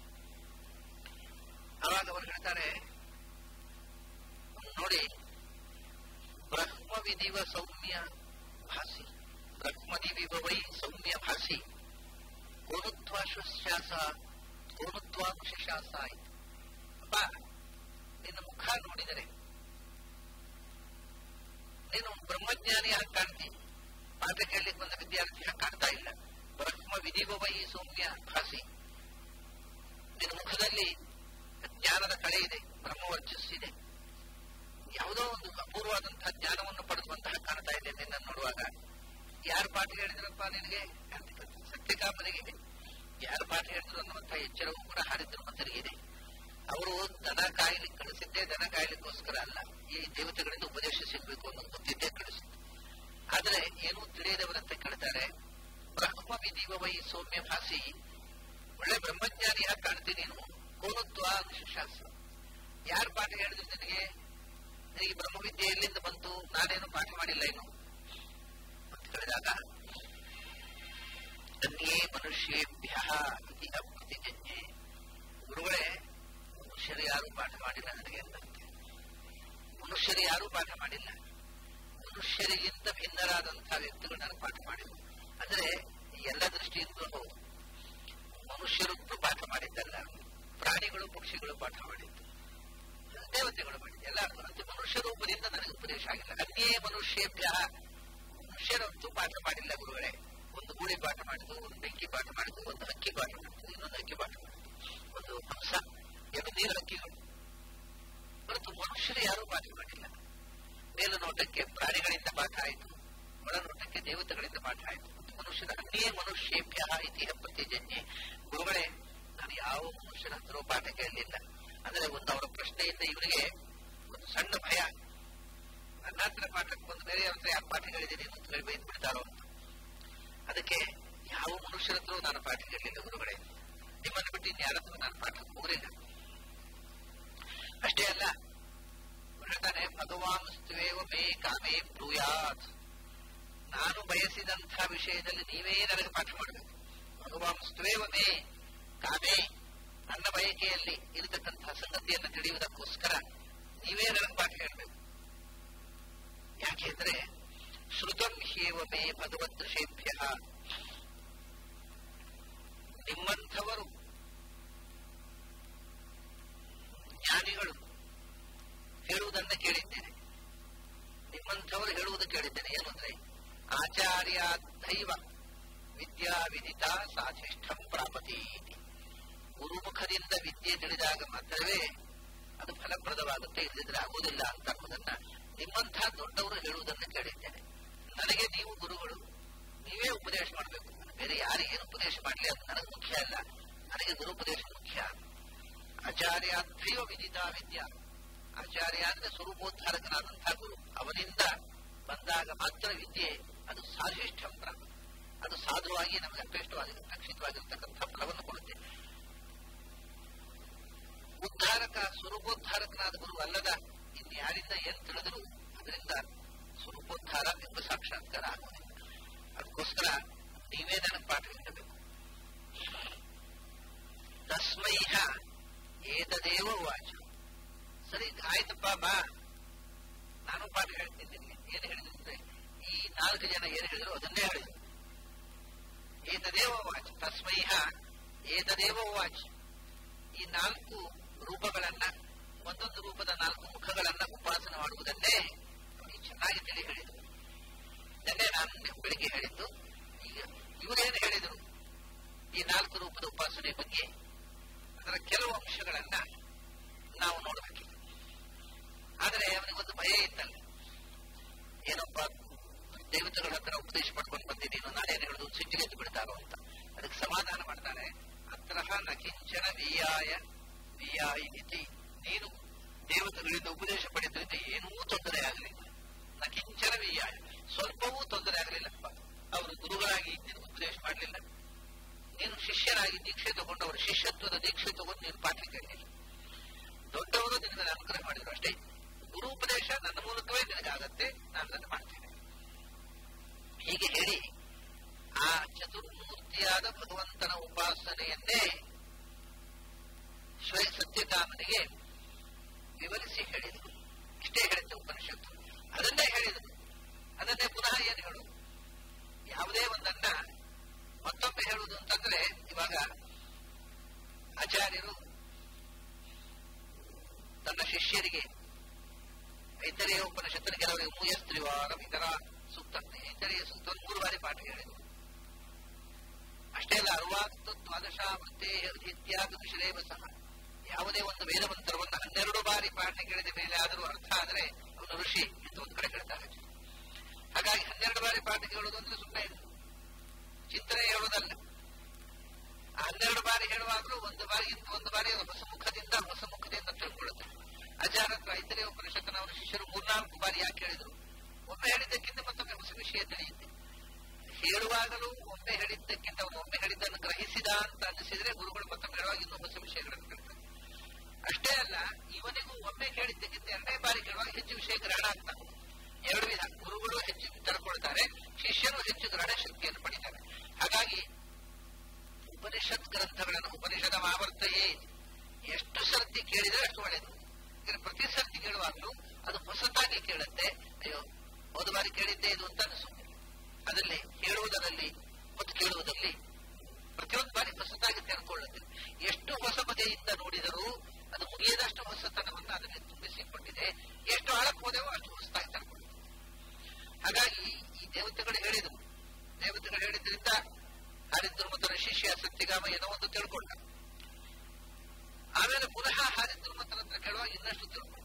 ಅವಾಗ ಅವರು ಹೇಳ್ತಾರೆ ನೋಡಿ ಬ್ರಹ್ಮ ವಿಧಿವ ಸೌಮ್ಯ ಭಾಸಿ ಬ್ರಹ್ಮದಿವಿವ ವೈ ಸೌಮ್ಯ ಭಾಸಿ ಕೋನುತ್ವಾಶ್ವಾಸ ಕೋನುತ್ವಾಂಶಾಸ ಆಯ್ತು ಅಪ್ಪ ನಿನ್ನ ಮುಖ ನೋಡಿದರೆ ನೀನು ಬ್ರಹ್ಮಜ್ಞಾನಿ ಆಗಿ ಕಾಣ್ತಿ ಪಾಠ ಕೇಳಲಿಕ್ಕೆ ಬಂದ ವಿದ್ಯಾರ್ಥಿ ಆಗಿ ಕಾಣ್ತಾ ಇಲ್ಲ ಬ್ರಹ್ಮ ವಿಧಿವ ವೈ ಸೌಮ್ಯ ಭಾಸಿ ನಿನ್ನ ಮುಖದಲ್ಲಿ ಜ್ಞಾನದ ಕಳೆ ಇದೆ ಬ್ರಹ್ಮವರ್ಚಸ್ಸಿದೆ ಯಾವುದೋ ಒಂದು ಅಪೂರ್ವವಾದಂತಹ ಜ್ಞಾನವನ್ನು ಪಡೆದುವಂತಹ ಕಾಣ್ತಾ ಇದೆ ನಿನ್ನ ನೋಡುವಾಗ ಯಾರು ಪಾಠ ಹೇಳಿದ್ರಪ್ಪ ನಿನಗೆ ಸತ್ಯಕಾಮನಿಗೆ ಯಾರು ಪಾಠ ಹೇಳಿದ್ರು ಅನ್ನುವಂತಹ ಎಚ್ಚರವೂ ಕೂಡ ಹಾರಿದ್ರು ಮಂತರಿಗಿದೆ ಅವರು ದನ ಕಾಯಲಿಕ್ಕೆ ಕಳಿಸಿದ್ದೇ ದನ ಕಾಯಲಿಕ್ಕೋಸ್ಕರ ಅಲ್ಲ ಈ ದೇವತೆಗಳಿಂದ ಉಪದೇಶ ಸಿಗಬೇಕು ಅನ್ನೋದು ಗೊತ್ತಿದ್ದೇ ಕಳಿಸಿದ್ದು ಆದರೆ ಏನೂ ತಿಳಿಯದವರಂತೆ ಕೇಳ್ತಾರೆ ಬ್ರಹ್ಮ ವಿಧಿವ ವೈ ಸೌಮ್ಯ ಭಾಸಿ ಒಳ್ಳೆ ಬ್ರಹ್ಮಜ್ಞಾನಿಯಾಗಿ ಕಾಣ್ತೀನಿ ನೀನು ಕೋನುತ್ವ ಶಾಸ್ತ್ರ ಯಾರು ಪಾಠ ಹೇಳಿದ್ರು ನಿನಗೆ ನಿನಗೆ ಬ್ರಹ್ಮವಿದ್ಯೆ ಎಲ್ಲಿಂದ ಬಂತು ನಾನೇನು ಪಾಠ ಮಾಡಿಲ್ಲ ಇನ್ನು ಅಂತ ಹೇಳಿದಾಗ ಅನ್ಯೇ ಮನುಷ್ಯೇಭ್ಯ ಇತಿ ಪ್ರತಿಜನ್ಯೆ ಗುರುಗಳೇ ಮನುಷ್ಯರು ಯಾರು ಪಾಠ ಮಾಡಿಲ್ಲ ನನಗೆ ಅಂತಂತೆ ಮನುಷ್ಯರು ಯಾರು ಪಾಠ ಮಾಡಿಲ್ಲ ಮನುಷ್ಯರಿಗಿಂತ ಭಿನ್ನರಾದಂತಹ ವ್ಯಕ್ತಿಗಳು ನನಗೆ ಪಾಠ ಮಾಡಿದ್ರು ಅಂದ್ರೆ ಎಲ್ಲ ದೃಷ್ಟಿಯಿಂದಲೂ ಹೌದು ಮನುಷ್ಯರು ಪಾಠ ಮಾಡಿದ್ದಲ್ಲ ಪ್ರಾಣಿಗಳು ಪಕ್ಷಿಗಳು ಪಾಠ ಮಾಡಿದ್ದು ದೇವತೆಗಳು ಮಾಡಿದ್ದು ಎಲ್ಲ ಅಂತ ಮನುಷ್ಯ ರೂಪದಿಂದ ನನಗೆ ಉಪದೇಶ ಆಗಿಲ್ಲ ಅನ್ಯೇ ಮನುಷ್ಯೇಭ್ಯ ಮನುಷ್ಯರಂತೂ ಪಾಠ ಮಾಡಿಲ್ಲ ಗುರುಗಳೇ ಒಂದು ಗೂಳಿ ಪಾಠ ಮಾಡಿದ್ದು ಒಂದು ಬೆಂಕಿ ಪಾಠ ಮಾಡಿದ್ದು ಒಂದು ಹಕ್ಕಿ ಪಾಠ ಮಾಡಿದ್ದು ಇನ್ನೊಂದು ಹಕ್ಕಿ ಪಾಠ ಮಾಡಿದ್ದು ಒಂದು ಹಂಸ ಎರಡು ನೀರು ಹಕ್ಕಿಗಳು ಹೊರತು ಮನುಷ್ಯರು ಯಾರೂ ಪಾಠ ಮಾಡಿಲ್ಲ ಮೇಲು ನೋಟಕ್ಕೆ ಪ್ರಾಣಿಗಳಿಂದ ಪಾಠ ಆಯಿತು ಒಳನೋಟಕ್ಕೆ ದೇವತೆಗಳಿಂದ ಪಾಠ ಆಯಿತು ಮನುಷ್ಯರ ಅನ್ಯೇ ಮನುಷ್ಯೇಭ್ಯ ಇತಿಹ ಪ್ರತಿಜನ್ಯೆ ಗುರುಗಳೇ ನಾನು ಯಾವ ಮನುಷ್ಯರ ಹತ್ರ ಪಾಠ ಕೇಳಲಿಲ್ಲ ಅಂದ್ರೆ ಒಂದು ಅವರ ಪ್ರಶ್ನೆಯಿಂದ ಇವರಿಗೆ ಒಂದು ಸಣ್ಣ ಭಯ ನನ್ನ ಹತ್ರ ಪಾಠಕ್ಕೆ ಬಂದು ಬೇರೆ ಹತ್ರ ಯಾಕೆ ಪಾಠ ಕೇಳಿದ್ದೀನಿ ಅಂತ ಹೇಳಿ ಬೈದು ಬಿಡ್ತಾರೋ ಅಂತ ಅದಕ್ಕೆ ಯಾವ ಮನುಷ್ಯರ ಹತ್ರ ನಾನು ಪಾಠ ಕೇಳಲಿಲ್ಲ ಗುರುಗಳೇ ನಿಮ್ಮನ್ನು ಬಿಟ್ಟು ಇನ್ಯಾರ ಹತ್ರ ನಾನು ಪಾಠಕ್ಕೆ ಹೋಗಲಿಲ್ಲ ಅಷ್ಟೇ ಅಲ್ಲ ಹೇಳ್ತಾನೆ ಭಗವಾನ್ ಸ್ತುವೇವ ಮೇ ಕಾಮೇ ಬ್ರೂಯಾತ್ ನಾನು ಬಯಸಿದಂಥ ವಿಷಯದಲ್ಲಿ ನೀವೇ ನನಗೆ ಪಾಠ ಮಾಡಬೇಕು ಭಗವಾನ್ ಸ್ತುವೇವ ಮೇ ಕಾಮೇ ನನ್ನ ಬಯಕೆಯಲ್ಲಿ ಇರತಕ್ಕಂತಹ ಸಂಗತಿಯನ್ನು ತಿಳಿಯುವುದಕ್ಕೋಸ್ಕರ ನೀವೇ ನನಗೆ ಪಾಠ ಹೇಳಬೇಕು ಯಾಕೆಂದ್ರೆ ಶ್ರುತಂ ಹ್ಯೇವ ಮೇ ಭಗವದ್ ಋಷೇಭ್ಯ ನಿಮ್ಮಂಥವರು ಜ್ಞಾನಿಗಳು ಹೇಳುವುದನ್ನ ಕೇಳಿದ್ದೇನೆ ನಿಮ್ಮಂಥವರು ಹೇಳುವುದು ಕೇಳಿದ್ದೇನೆ ಏನು ಅಂದ್ರೆ ಆಚಾರ್ಯ ದೈವ ವಿದ್ಯಾ ವಿದಿತ ಸಾಧಿಷ್ಠಂ ಪ್ರಾಪತಿ ಗುರುಮುಖದಿಂದ ವಿದ್ಯೆ ತಿಳಿದಾಗ ಮಾತ್ರವೇ ಅದು ಫಲಪ್ರದವಾಗುತ್ತೆ ಇಲ್ಲದಿದ್ರೆ ಆಗುವುದಿಲ್ಲ ಅಂತ ಅನ್ನೋದನ್ನ ನಿಮ್ಮಂತಹ ದೊಡ್ಡವರು ಹೇಳುವುದನ್ನು ಕೇಳಿದ್ದೇನೆ ನನಗೆ ನೀವು ಗುರುಗಳು ನೀವೇ ಉಪದೇಶ ಮಾಡಬೇಕು ಬೇರೆ ಯಾರು ಏನು ಉಪದೇಶ ಮಾಡಲಿ ಅದು ನನಗೆ ಮುಖ್ಯ ಅಲ್ಲ ನನಗೆ ಗುರುಪದೇಶ ಮುಖ್ಯ ಆಚಾರ್ಯಾಧ್ವೈವ ವಿದಿತ ವಿದ್ಯಾ ಆಚಾರ್ಯ ಅಂದ್ರೆ ಸ್ವರೂಪೋದ್ಧಾರಕನಾದಂತಹ ಗುರು ಅವನಿಂದ ಬಂದಾಗ ಮಾತ್ರ ವಿದ್ಯೆ ಅದು ಸಾಧಿಷ್ಠಂ ಪ್ರಾಪ್ತಿ ಅದು ಸಾಧುವಾಗಿ ನಮಗೆ ಅಪೇಷ್ಟವಾಗಿ ಅಕ್ಷಿತವಾಗಿರ್ತಕ್ಕಂಥ ಫಲವನ್ನು ಕೊಡುತ್ತೆ ಉದ್ಧಾರಕ ಸ್ವರೂಪೋದ್ಧಾರಕನಾದ ಗುರು ಅಲ್ಲದ ಇನ್ನು ಯಾರಿಂದ ಏನ್ ತಿಳಿದ್ರು ಅದರಿಂದ ಸ್ವರೂಪೋದ್ಧಾರ ಎಂಬ ಸಾಕ್ಷಾತ್ಕಾರ ಆಗುವುದಿಲ್ಲ ಅದಕ್ಕೋಸ್ಕರ ನೀವೇ ನನಗೆ ಪಾಠ ಹೇಳಬೇಕು ತಸ್ಮೈಹ ಏತದೇವ ವಾಚ ಸರಿ ಆಯ್ತಪ್ಪ ಬಾ ನಾನು ಪಾಠ ಹೇಳ್ತೀನಿ ನಿನಗೆ ಏನು ಹೇಳಿದ್ರೆ ಈ ನಾಲ್ಕು ಜನ ಏನು ಹೇಳಿದ್ರು ಅದನ್ನೇ ಹೇಳಿದ್ರು ಏತದೇವ ವಾಚ್ ತಸ್ಮೈಹ ಏತದೇವ ವಾಚ್ ಈ ನಾಲ್ಕು ರೂಪಗಳನ್ನ ಒಂದೊಂದು ರೂಪದ ನಾಲ್ಕು ಮುಖಗಳನ್ನ ಉಪಾಸನೆ ಮಾಡುವುದನ್ನೇ ನೋಡಿ ಚೆನ್ನಾಗಿ ತಿಳಿ ಹೇಳಿದರು ಇದನ್ನೇ ನಾನು ಬೆಳಿಗ್ಗೆ ಹೇಳಿದ್ದು ಈಗ ಇವರೇನು ಹೇಳಿದರು ಈ ನಾಲ್ಕು ರೂಪದ ಉಪಾಸನೆ ಬಗ್ಗೆ ಅದರ ಕೆಲವು ಅಂಶಗಳನ್ನ ನಾವು ನೋಡಬೇಕಿದೆ ಆದರೆ ಅವನಿಗೊಂದು ಭಯ ಇತ್ತಲ್ಲ ಏನಪ್ಪ ದೇವತೆಗಳ ಹತ್ರ ಉಪದೇಶ ಪಡ್ಕೊಂಡು ಬಂದಿದ್ದೀನೋ ನಾನೇನು ಹೇಳುದು ಸಿಟ್ಟಿಗೆದ್ದು ಬಿಡ್ತಾರೋ ಅಂತ ಅದಕ್ಕೆ ಸಮಾಧಾನ ಮಾಡ್ತಾರೆ ಅತ್ರಹ ನಕಿಂಚನ ವಿಯಾಯ ವಿಯಾಯಿ ಮಿತಿ ನೀನು ದೇವತೆಗಳಿಂದ ಉಪದೇಶ ಪಡೆದ್ರಿಂದ ಏನೂ ತೊಂದರೆ ಆಗಲಿಲ್ಲ ನಕಿಂಚನ ವಿಯಾಯ ಸ್ವಲ್ಪವೂ ತೊಂದರೆ ಆಗಲಿಲ್ಲಪ್ಪ ಅವರು ಗುರುಗಳಾಗಿ ನಿನಗೆ ಉಪದೇಶ ಮಾಡಲಿಲ್ಲ ನೀನು ಶಿಷ್ಯರಾಗಿ ದೀಕ್ಷೆ ತಗೊಂಡು ಅವರ ಶಿಷ್ಯತ್ವದ ದೀಕ್ಷೆ ತಗೊಂಡು ನೀನು ಪಾಠ ಕೇಳಲಿಲ್ಲ ದೊಡ್ಡವರು ನಿನಗೆ ಅನುಗ್ರಹ ಮಾಡಿದ್ರು ಅಷ್ಟೇ ಗುರು ಉಪದೇಶ ನನ್ನ ಮೂಲಕವೇ ನಿನಗಾಗತ್ತೆ ನಾನು ಅದನ್ನು ಮಾಡ್ತೇನೆ ಹೀಗೆ ಹೇಳಿ ಆ ಚತುರ್ಮೂರ್ತಿಯಾದ ಭಗವಂತನ ಉಪಾಸನೆಯನ್ನೇ ಶ್ವೇ ಸತ್ಯಕಾಮನಿಗೆ ವಿವರಿಸಿ ಹೇಳಿದರು ಇಷ್ಟೇ ಹೇಳಿದ್ದ ಉಪನಿಷತ್ತು ಅದನ್ನೇ ಹೇಳಿದರು ಅದನ್ನೇ ಪುನಃ ಏನು ಹೇಳು ಯಾವುದೇ ಒಂದನ್ನ ಮತ್ತೊಮ್ಮೆ ಹೇಳುವುದು ಅಂತಂದ್ರೆ ಇವಾಗ ಆಚಾರ್ಯರು ತನ್ನ ಶಿಷ್ಯರಿಗೆ ಐತರೆಯ ಉಪನಿಷತ್ತಿನ ಕೆಲವರಿಗೆ ಮೂಯಸ್ತ್ರಿವಾರ ಇತರ ಸೂಕ್ತ ಐತರೆಯ ಸೂಕ್ತ ಮೂರು ಬಾರಿ ಪಾಠ ಹೇಳಿದರು ಅಷ್ಟೇ ಅಲ್ಲ ಅರ್ವಾತ್ತು ದ್ವಾದಶಾವೃತ್ತೇ ಇತ್ಯಾದಿ ವಿಷಯವ ಸಹ ಯಾವುದೇ ಒಂದು ವೇದ ಮಂತ್ರವನ್ನು ಹನ್ನೆರಡು ಬಾರಿ ಪಾಠ ಕೇಳಿದ ಮೇಲೆ ಆದರೂ ಅರ್ಥ ಆದರೆ ಅವನು ಋಷಿ ಎಂದು ಒಂದು ಕಡೆ ಹೇಳ್ತಾರೆ ಹಾಗಾಗಿ ಹನ್ನೆರಡು ಬಾರಿ ಪಾಠ ಕೇಳುವುದು ಅಂದ್ರೆ ಸುಮ್ಮನೆ ಚಿಂತನೆ ಹೇಳುವುದಲ್ಲ ಆ ಹನ್ನೆರಡು ಬಾರಿ ಹೇಳುವಾಗಲೂ ಒಂದು ಬಾರಿ ಒಂದು ಬಾರಿ ಅದು ಹೊಸ ಮುಖದಿಂದ ಹೊಸ ಮುಖದಿಂದ ತಿಳ್ಕೊಳ್ಳುತ್ತೆ ಆಚಾರತ್ವ ಐತರೇ ಉಪನಿಷತ್ತನ ಅವರ ಶಿಷ್ಯರು ಮೂರ್ನಾಲ್ಕು ಬಾರಿ ಯಾಕೆ ಹೇಳಿದ್ರು ಒಮ್ಮೆ ಹೇಳಿದ್ದಕ್ಕಿಂತ ಮತ್ತೊಮ್ಮೆ ಹೊಸ ವಿಷಯ ತಿಳಿಯುತ್ತೆ ಹೇಳುವಾಗಲೂ ಒಮ್ಮೆ ಹೇಳಿದ್ದಕ್ಕಿಂತ ಅವನು ಒಮ್ಮೆ ಹೇಳಿದ್ದನ್ನು ಗ್ರಹಿಸಿದ ಅಂತ ಅನಿಸಿದ್ರೆ ಗುರುಗಳು ಮತ್ತೊಮ್ಮೆ ಹೇಳುವಾಗ ಇನ್ನೂ ಹೊಸ ವಿಷಯಗಳನ್ನು ಹೇಳ್ತಾರೆ ಅಷ್ಟೇ ಅಲ್ಲ ಇವನಿಗೂ ಒಮ್ಮೆ ಕೇಳಿದ್ದಕ್ಕಿಂತ ಎರಡನೇ ಬಾರಿ ಕೇಳುವಾಗ ಹೆಚ್ಚು ವಿಷಯ ಗ್ರಹಣ ಆಗ್ತಾ ಎರಡು ವಿಧ ಗುರುಗಳು ಹೆಚ್ಚು ತರ್ಕೊಳ್ತಾರೆ ಶಿಷ್ಯರು ಹೆಚ್ಚು ಗ್ರಹಣ ಶಕ್ತಿಯನ್ನು ಪಡಿತಾರೆ ಹಾಗಾಗಿ ಉಪನಿಷತ್ ಗ್ರಂಥಗಳನ್ನು ಉಪನಿಷದ ಆವರ್ತಯೇ ಎಷ್ಟು ಸರ್ತಿ ಕೇಳಿದ್ರೆ ಅಷ್ಟು ಒಳ್ಳೆಯದು ಪ್ರತಿ ಸರ್ತಿ ಕೇಳುವಾಗಲೂ ಅದು ಹೊಸತಾಗಿ ಕೇಳುತ್ತೆ ಅಯ್ಯೋ ಹೋದ ಬಾರಿ ಕೇಳಿದ್ದೆ ಇದು ಅಂತ ಅನಿಸುತ್ತೆ ಅದರಲ್ಲಿ ಹೇಳುವುದರಲ್ಲಿ ಮತ್ತು ಕೇಳುವುದರಲ್ಲಿ ಪ್ರತಿಯೊಂದು ಬಾರಿ ಹೊಸತಾಗಿ ತೆರೆದುಕೊಳ್ಳುತ್ತೆ ಎಷ್ಟು ಹೊಸ ಬಗೆಯಿಂದ ನೋಡಿದರೂ ಅದು ಮುಗಿಯದಷ್ಟು ಹೊಸತನವನ್ನು ಅದರಲ್ಲಿ ತುಂಬಿಸಿಕೊಂಡಿದೆ ಎಷ್ಟು ಆಳಕ್ಕೆ ಹೋದೆವೋ ಅಷ್ಟು ಹೊಸತಾಗಿ ತರ್ಕೊಂಡಿದೆ ಹಾಗಾಗಿ ಈ ದೇವತೆಗಳು ಹೇಳಿದರು ದೇವತೆಗಳು ಹೇಳಿದ್ರಿಂದ ಹರಿದ್ರಮತರ ಶಿಷ್ಯ ಸತ್ಯಗಾಮ ಏನೋ ಒಂದು ತಿಳ್ಕೊಂಡ ಆಮೇಲೆ ಪುನಃ ಹರಿದ್ರಮತರ ಹತ್ರ ಕೇಳುವಾಗ ಇನ್ನಷ್ಟು ತಿಳ್ಕೊಂಡ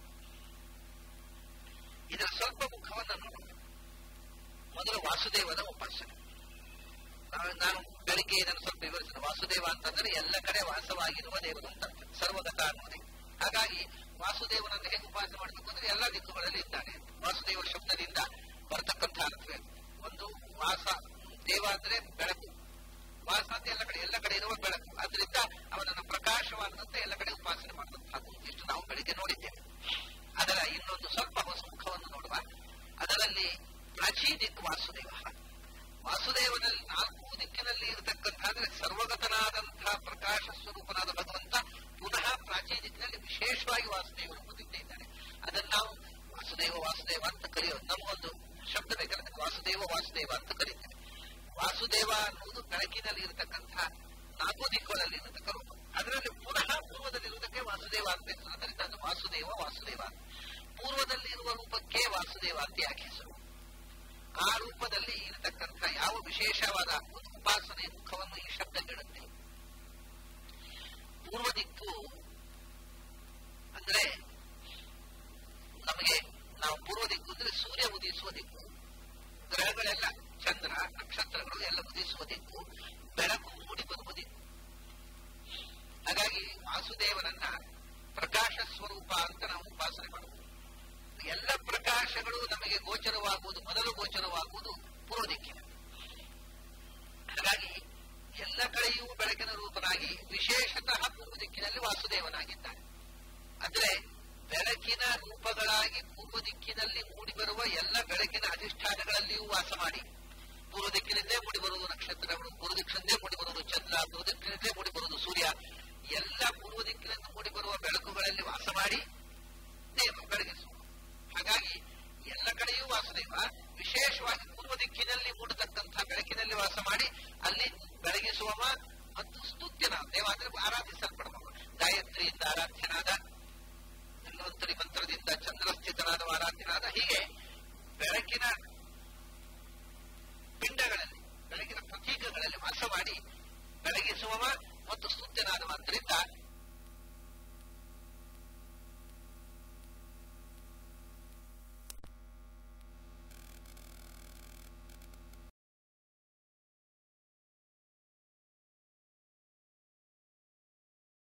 ಇದರ ಸ್ವಲ್ಪ ಮುಖವನ್ನು ನೋಡೋಣ ಮೊದಲು ವಾಸುದೇವನ ಉಪಾಸನೆ ನಾನು ಬೆಳಿಗ್ಗೆ ಇದನ್ನು ಸ್ವಲ್ಪ ವಿವರಿಸಿದ ವಾಸುದೇವ ಅಂತಂದ್ರೆ ಎಲ್ಲ ಕಡೆ ವಾಸವಾಗಿರುವ ದೇವರು ಅಂತ ಸರ್ವಗತ ಅನ್ನೋದೇ ಹಾಗಾಗಿ ವಾಸುದೇವನನ್ನು ಹೇಗೆ ಉಪಾಸನೆ ಮಾಡಬೇಕು ಅಂದ್ರೆ ಎಲ್ಲ ದಿಕ್ಕುಗಳಲ್ಲಿ ಇದ್ದಾನೆ ವಾಸುದೇವ ಶಬ್ದದಿಂದ ಬರತಕ್ಕಂಥ ಅರ್ಥವೇ ಒಂದು ವಾಸ ದೇವ ಅಂದ್ರೆ ಬೆಳಕು ವಾಸ ಅಂತ ಎಲ್ಲ ಕಡೆ ಎಲ್ಲ ಕಡೆ ಇರುವ ಬೆಳಕು ಅದರಿಂದ ಅವನನ್ನು ಪ್ರಕಾಶವಾದಂತೆ ಎಲ್ಲ ಕಡೆ ಉಪಾಸನೆ ಮಾಡುವಂತಹದ್ದು ಇಷ್ಟು ನಾವು ಬೆಳಿಗ್ಗೆ ನೋಡಿದ್ದೇವೆ ಅದರ ಇನ್ನೊಂದು ಸ್ವಲ್ಪ ಹೊಸ ಮುಖವನ್ನು ನೋಡುವ ಅದರಲ್ಲಿ ಪ್ರಾಚೀ ದಿಕ್ಕು ವಾಸುದೇವ ವಾಸುದೇವನಲ್ಲಿ ನಾಲ್ಕು ದಿಕ್ಕಿನಲ್ಲಿ ಇರತಕ್ಕಂಥ ಅಂದ್ರೆ ಸರ್ವಗತನಾದಂತಹ ಪ್ರಕಾಶ ಸ್ವರೂಪನಾದ ಭಗವಂತ ಪುನಃ ಪ್ರಾಚೀ ದಿಕ್ಕಿನಲ್ಲಿ ವಿಶೇಷವಾಗಿ ವಾಸುದೇವ ರೂಪದಿಂದ ಇದ್ದಾನೆ ಅದನ್ನು ನಾವು ವಾಸುದೇವ ವಾಸುದೇವ ಅಂತ ಕರೆಯೋದು ನಮಗೊಂದು ಶಬ್ದ ಬೇಕಾದ್ರೆ ವಾಸುದೇವ ವಾಸುದೇವ ಅಂತ ಕರೀತೇವೆ ವಾಸುದೇವ ಅನ್ನುವುದು ಬೆಳಕಿನಲ್ಲಿ ಇರತಕ್ಕಂತಹ ನಾಲ್ಕು ದಿಕ್ಕುಗಳಲ್ಲಿ ಇರತಕ್ಕ ರೂಪ ಅದರಲ್ಲಿ ಪುನಃ ಪೂರ್ವದಲ್ಲಿರುವುದಕ್ಕೆ ವಾಸುದೇವ ಅಂತ ಹೆಸರು ಅದರಿಂದ ಅದು ವಾಸುದೇವ ವಾಸುದೇವ ಪೂರ್ವದಲ್ಲಿ ಇರುವ ರೂಪಕ್ಕೆ ವಾಸುದೇವ ಅಂತ ಯಾಕೆ ಹೆಸರು ಆ ರೂಪದಲ್ಲಿ ಇರತಕ್ಕಂಥ ಯಾವ ವಿಶೇಷವಾದ ಉಪಾಸನೆ ಮುಖವನ್ನು ಈ ಶಬ್ದ ನೀಡುತ್ತೆ ಪೂರ್ವ ದಿಕ್ಕು ಅಂದ್ರೆ ನಮಗೆ ನಾವು ಪೂರ್ವ ದಿಕ್ಕು ಅಂದ್ರೆ ಸೂರ್ಯ ಉದಿಸುವ ದಿಕ್ಕು ಗ್ರಹಗಳೆಲ್ಲ ಚಂದ್ರ ನಕ್ಷತ್ರಗಳು ಎಲ್ಲ ಉದಿಸುವ ದಿಕ್ಕು ಬೆಳಕು ಮೂಡಿ ಬರುವ ದಿಕ್ಕು ಹಾಗಾಗಿ ವಾಸುದೇವನನ್ನ ಪ್ರಕಾಶ ಸ್ವರೂಪ ಅಂತ ನಾವು ಉಪಾಸನೆ ಮಾಡಬಹುದು ಎಲ್ಲ ಪ್ರಕಾಶಗಳು ನಮಗೆ ಗೋಚರವಾಗುವುದು ಮೊದಲು ಗೋಚರವಾಗುವುದು ಪೂರ್ವ ದಿಕ್ಕಿನ ಹಾಗಾಗಿ ಎಲ್ಲ ಕಡೆಯೂ ಬೆಳಕಿನ ರೂಪನಾಗಿ ವಿಶೇಷತಃ ಪೂರ್ವ ದಿಕ್ಕಿನಲ್ಲಿ ವಾಸುದೇವನಾಗಿದ್ದಾನೆ ಅಂದ್ರೆ ಬೆಳಕಿನ ರೂಪಗಳಾಗಿ ಪೂರ್ವ ದಿಕ್ಕಿನಲ್ಲಿ ಮೂಡಿಬರುವ ಎಲ್ಲ ಬೆಳಕಿನ ಅಧಿಷ್ಠಾನಗಳಲ್ಲಿಯೂ ವಾಸ ಮಾಡಿ ಪೂರ್ವ ದಿಕ್ಕಿನಿಂದಲೇ ಮೂಡಿಬರುವುದು ನಕ್ಷತ್ರಗಳು ಪೂರ್ವ ದಿಕ್ಕಿನಿಂದಲೇ ಮೂಡಿಬರುವುದು ಚಂದ್ರ ಪೂರ್ವ ದಿಕ್ಕಿನಿಂದಲೇ ಮೂಡಿಬರುವುದು ಸೂರ್ಯ ಎಲ್ಲ ಪೂರ್ವ ದಿಕ್ಕಿನಿಂದ ಮೂಡಿಬರುವ ಬೆಳಕುಗಳಲ್ಲಿ ವಾಸ ಮಾಡಿ ದೇವ ಬೆಳಗಿಸುವ ಹಾಗಾಗಿ ಎಲ್ಲ ಕಡೆಯೂ ವಾಸುದೇವ ವಿಶೇಷವಾಗಿ ಪೂರ್ವ ದಿಕ್ಕಿನಲ್ಲಿ ಮೂಡತಕ್ಕಂಥ ಬೆಳಕಿನಲ್ಲಿ ವಾಸ ಮಾಡಿ ಅಲ್ಲಿ ಬೆಳಗಿಸುವವ ಮತ್ತು ಸ್ತುತ್ಯನ ದೇವ ಅಂದ್ರೆ ಆರಾಧಿಸಲ್ಪಡುವ ಗಾಯತ್ರಿಯಿಂದ ಆರಾಧ್ಯನಾದ ಧನ್ವಂತರಿ ಮಂತ್ರದಿಂದ ಚಂದ್ರಸ್ಥಿತನಾದ ಆರಾಧ್ಯನಾದ ಹೀಗೆ ಬೆಳಕಿನ ಪಿಂಡಗಳಲ್ಲಿ ಬೆಳಕಿನ ಪ್ರತೀಕಗಳಲ್ಲಿ ವಾಸ ಮಾಡಿ ಬೆಳಗಿಸುವವ ಮತ್ತು ಸ್ತುತ್ಯನಾದವ ಆದ್ದರಿಂದ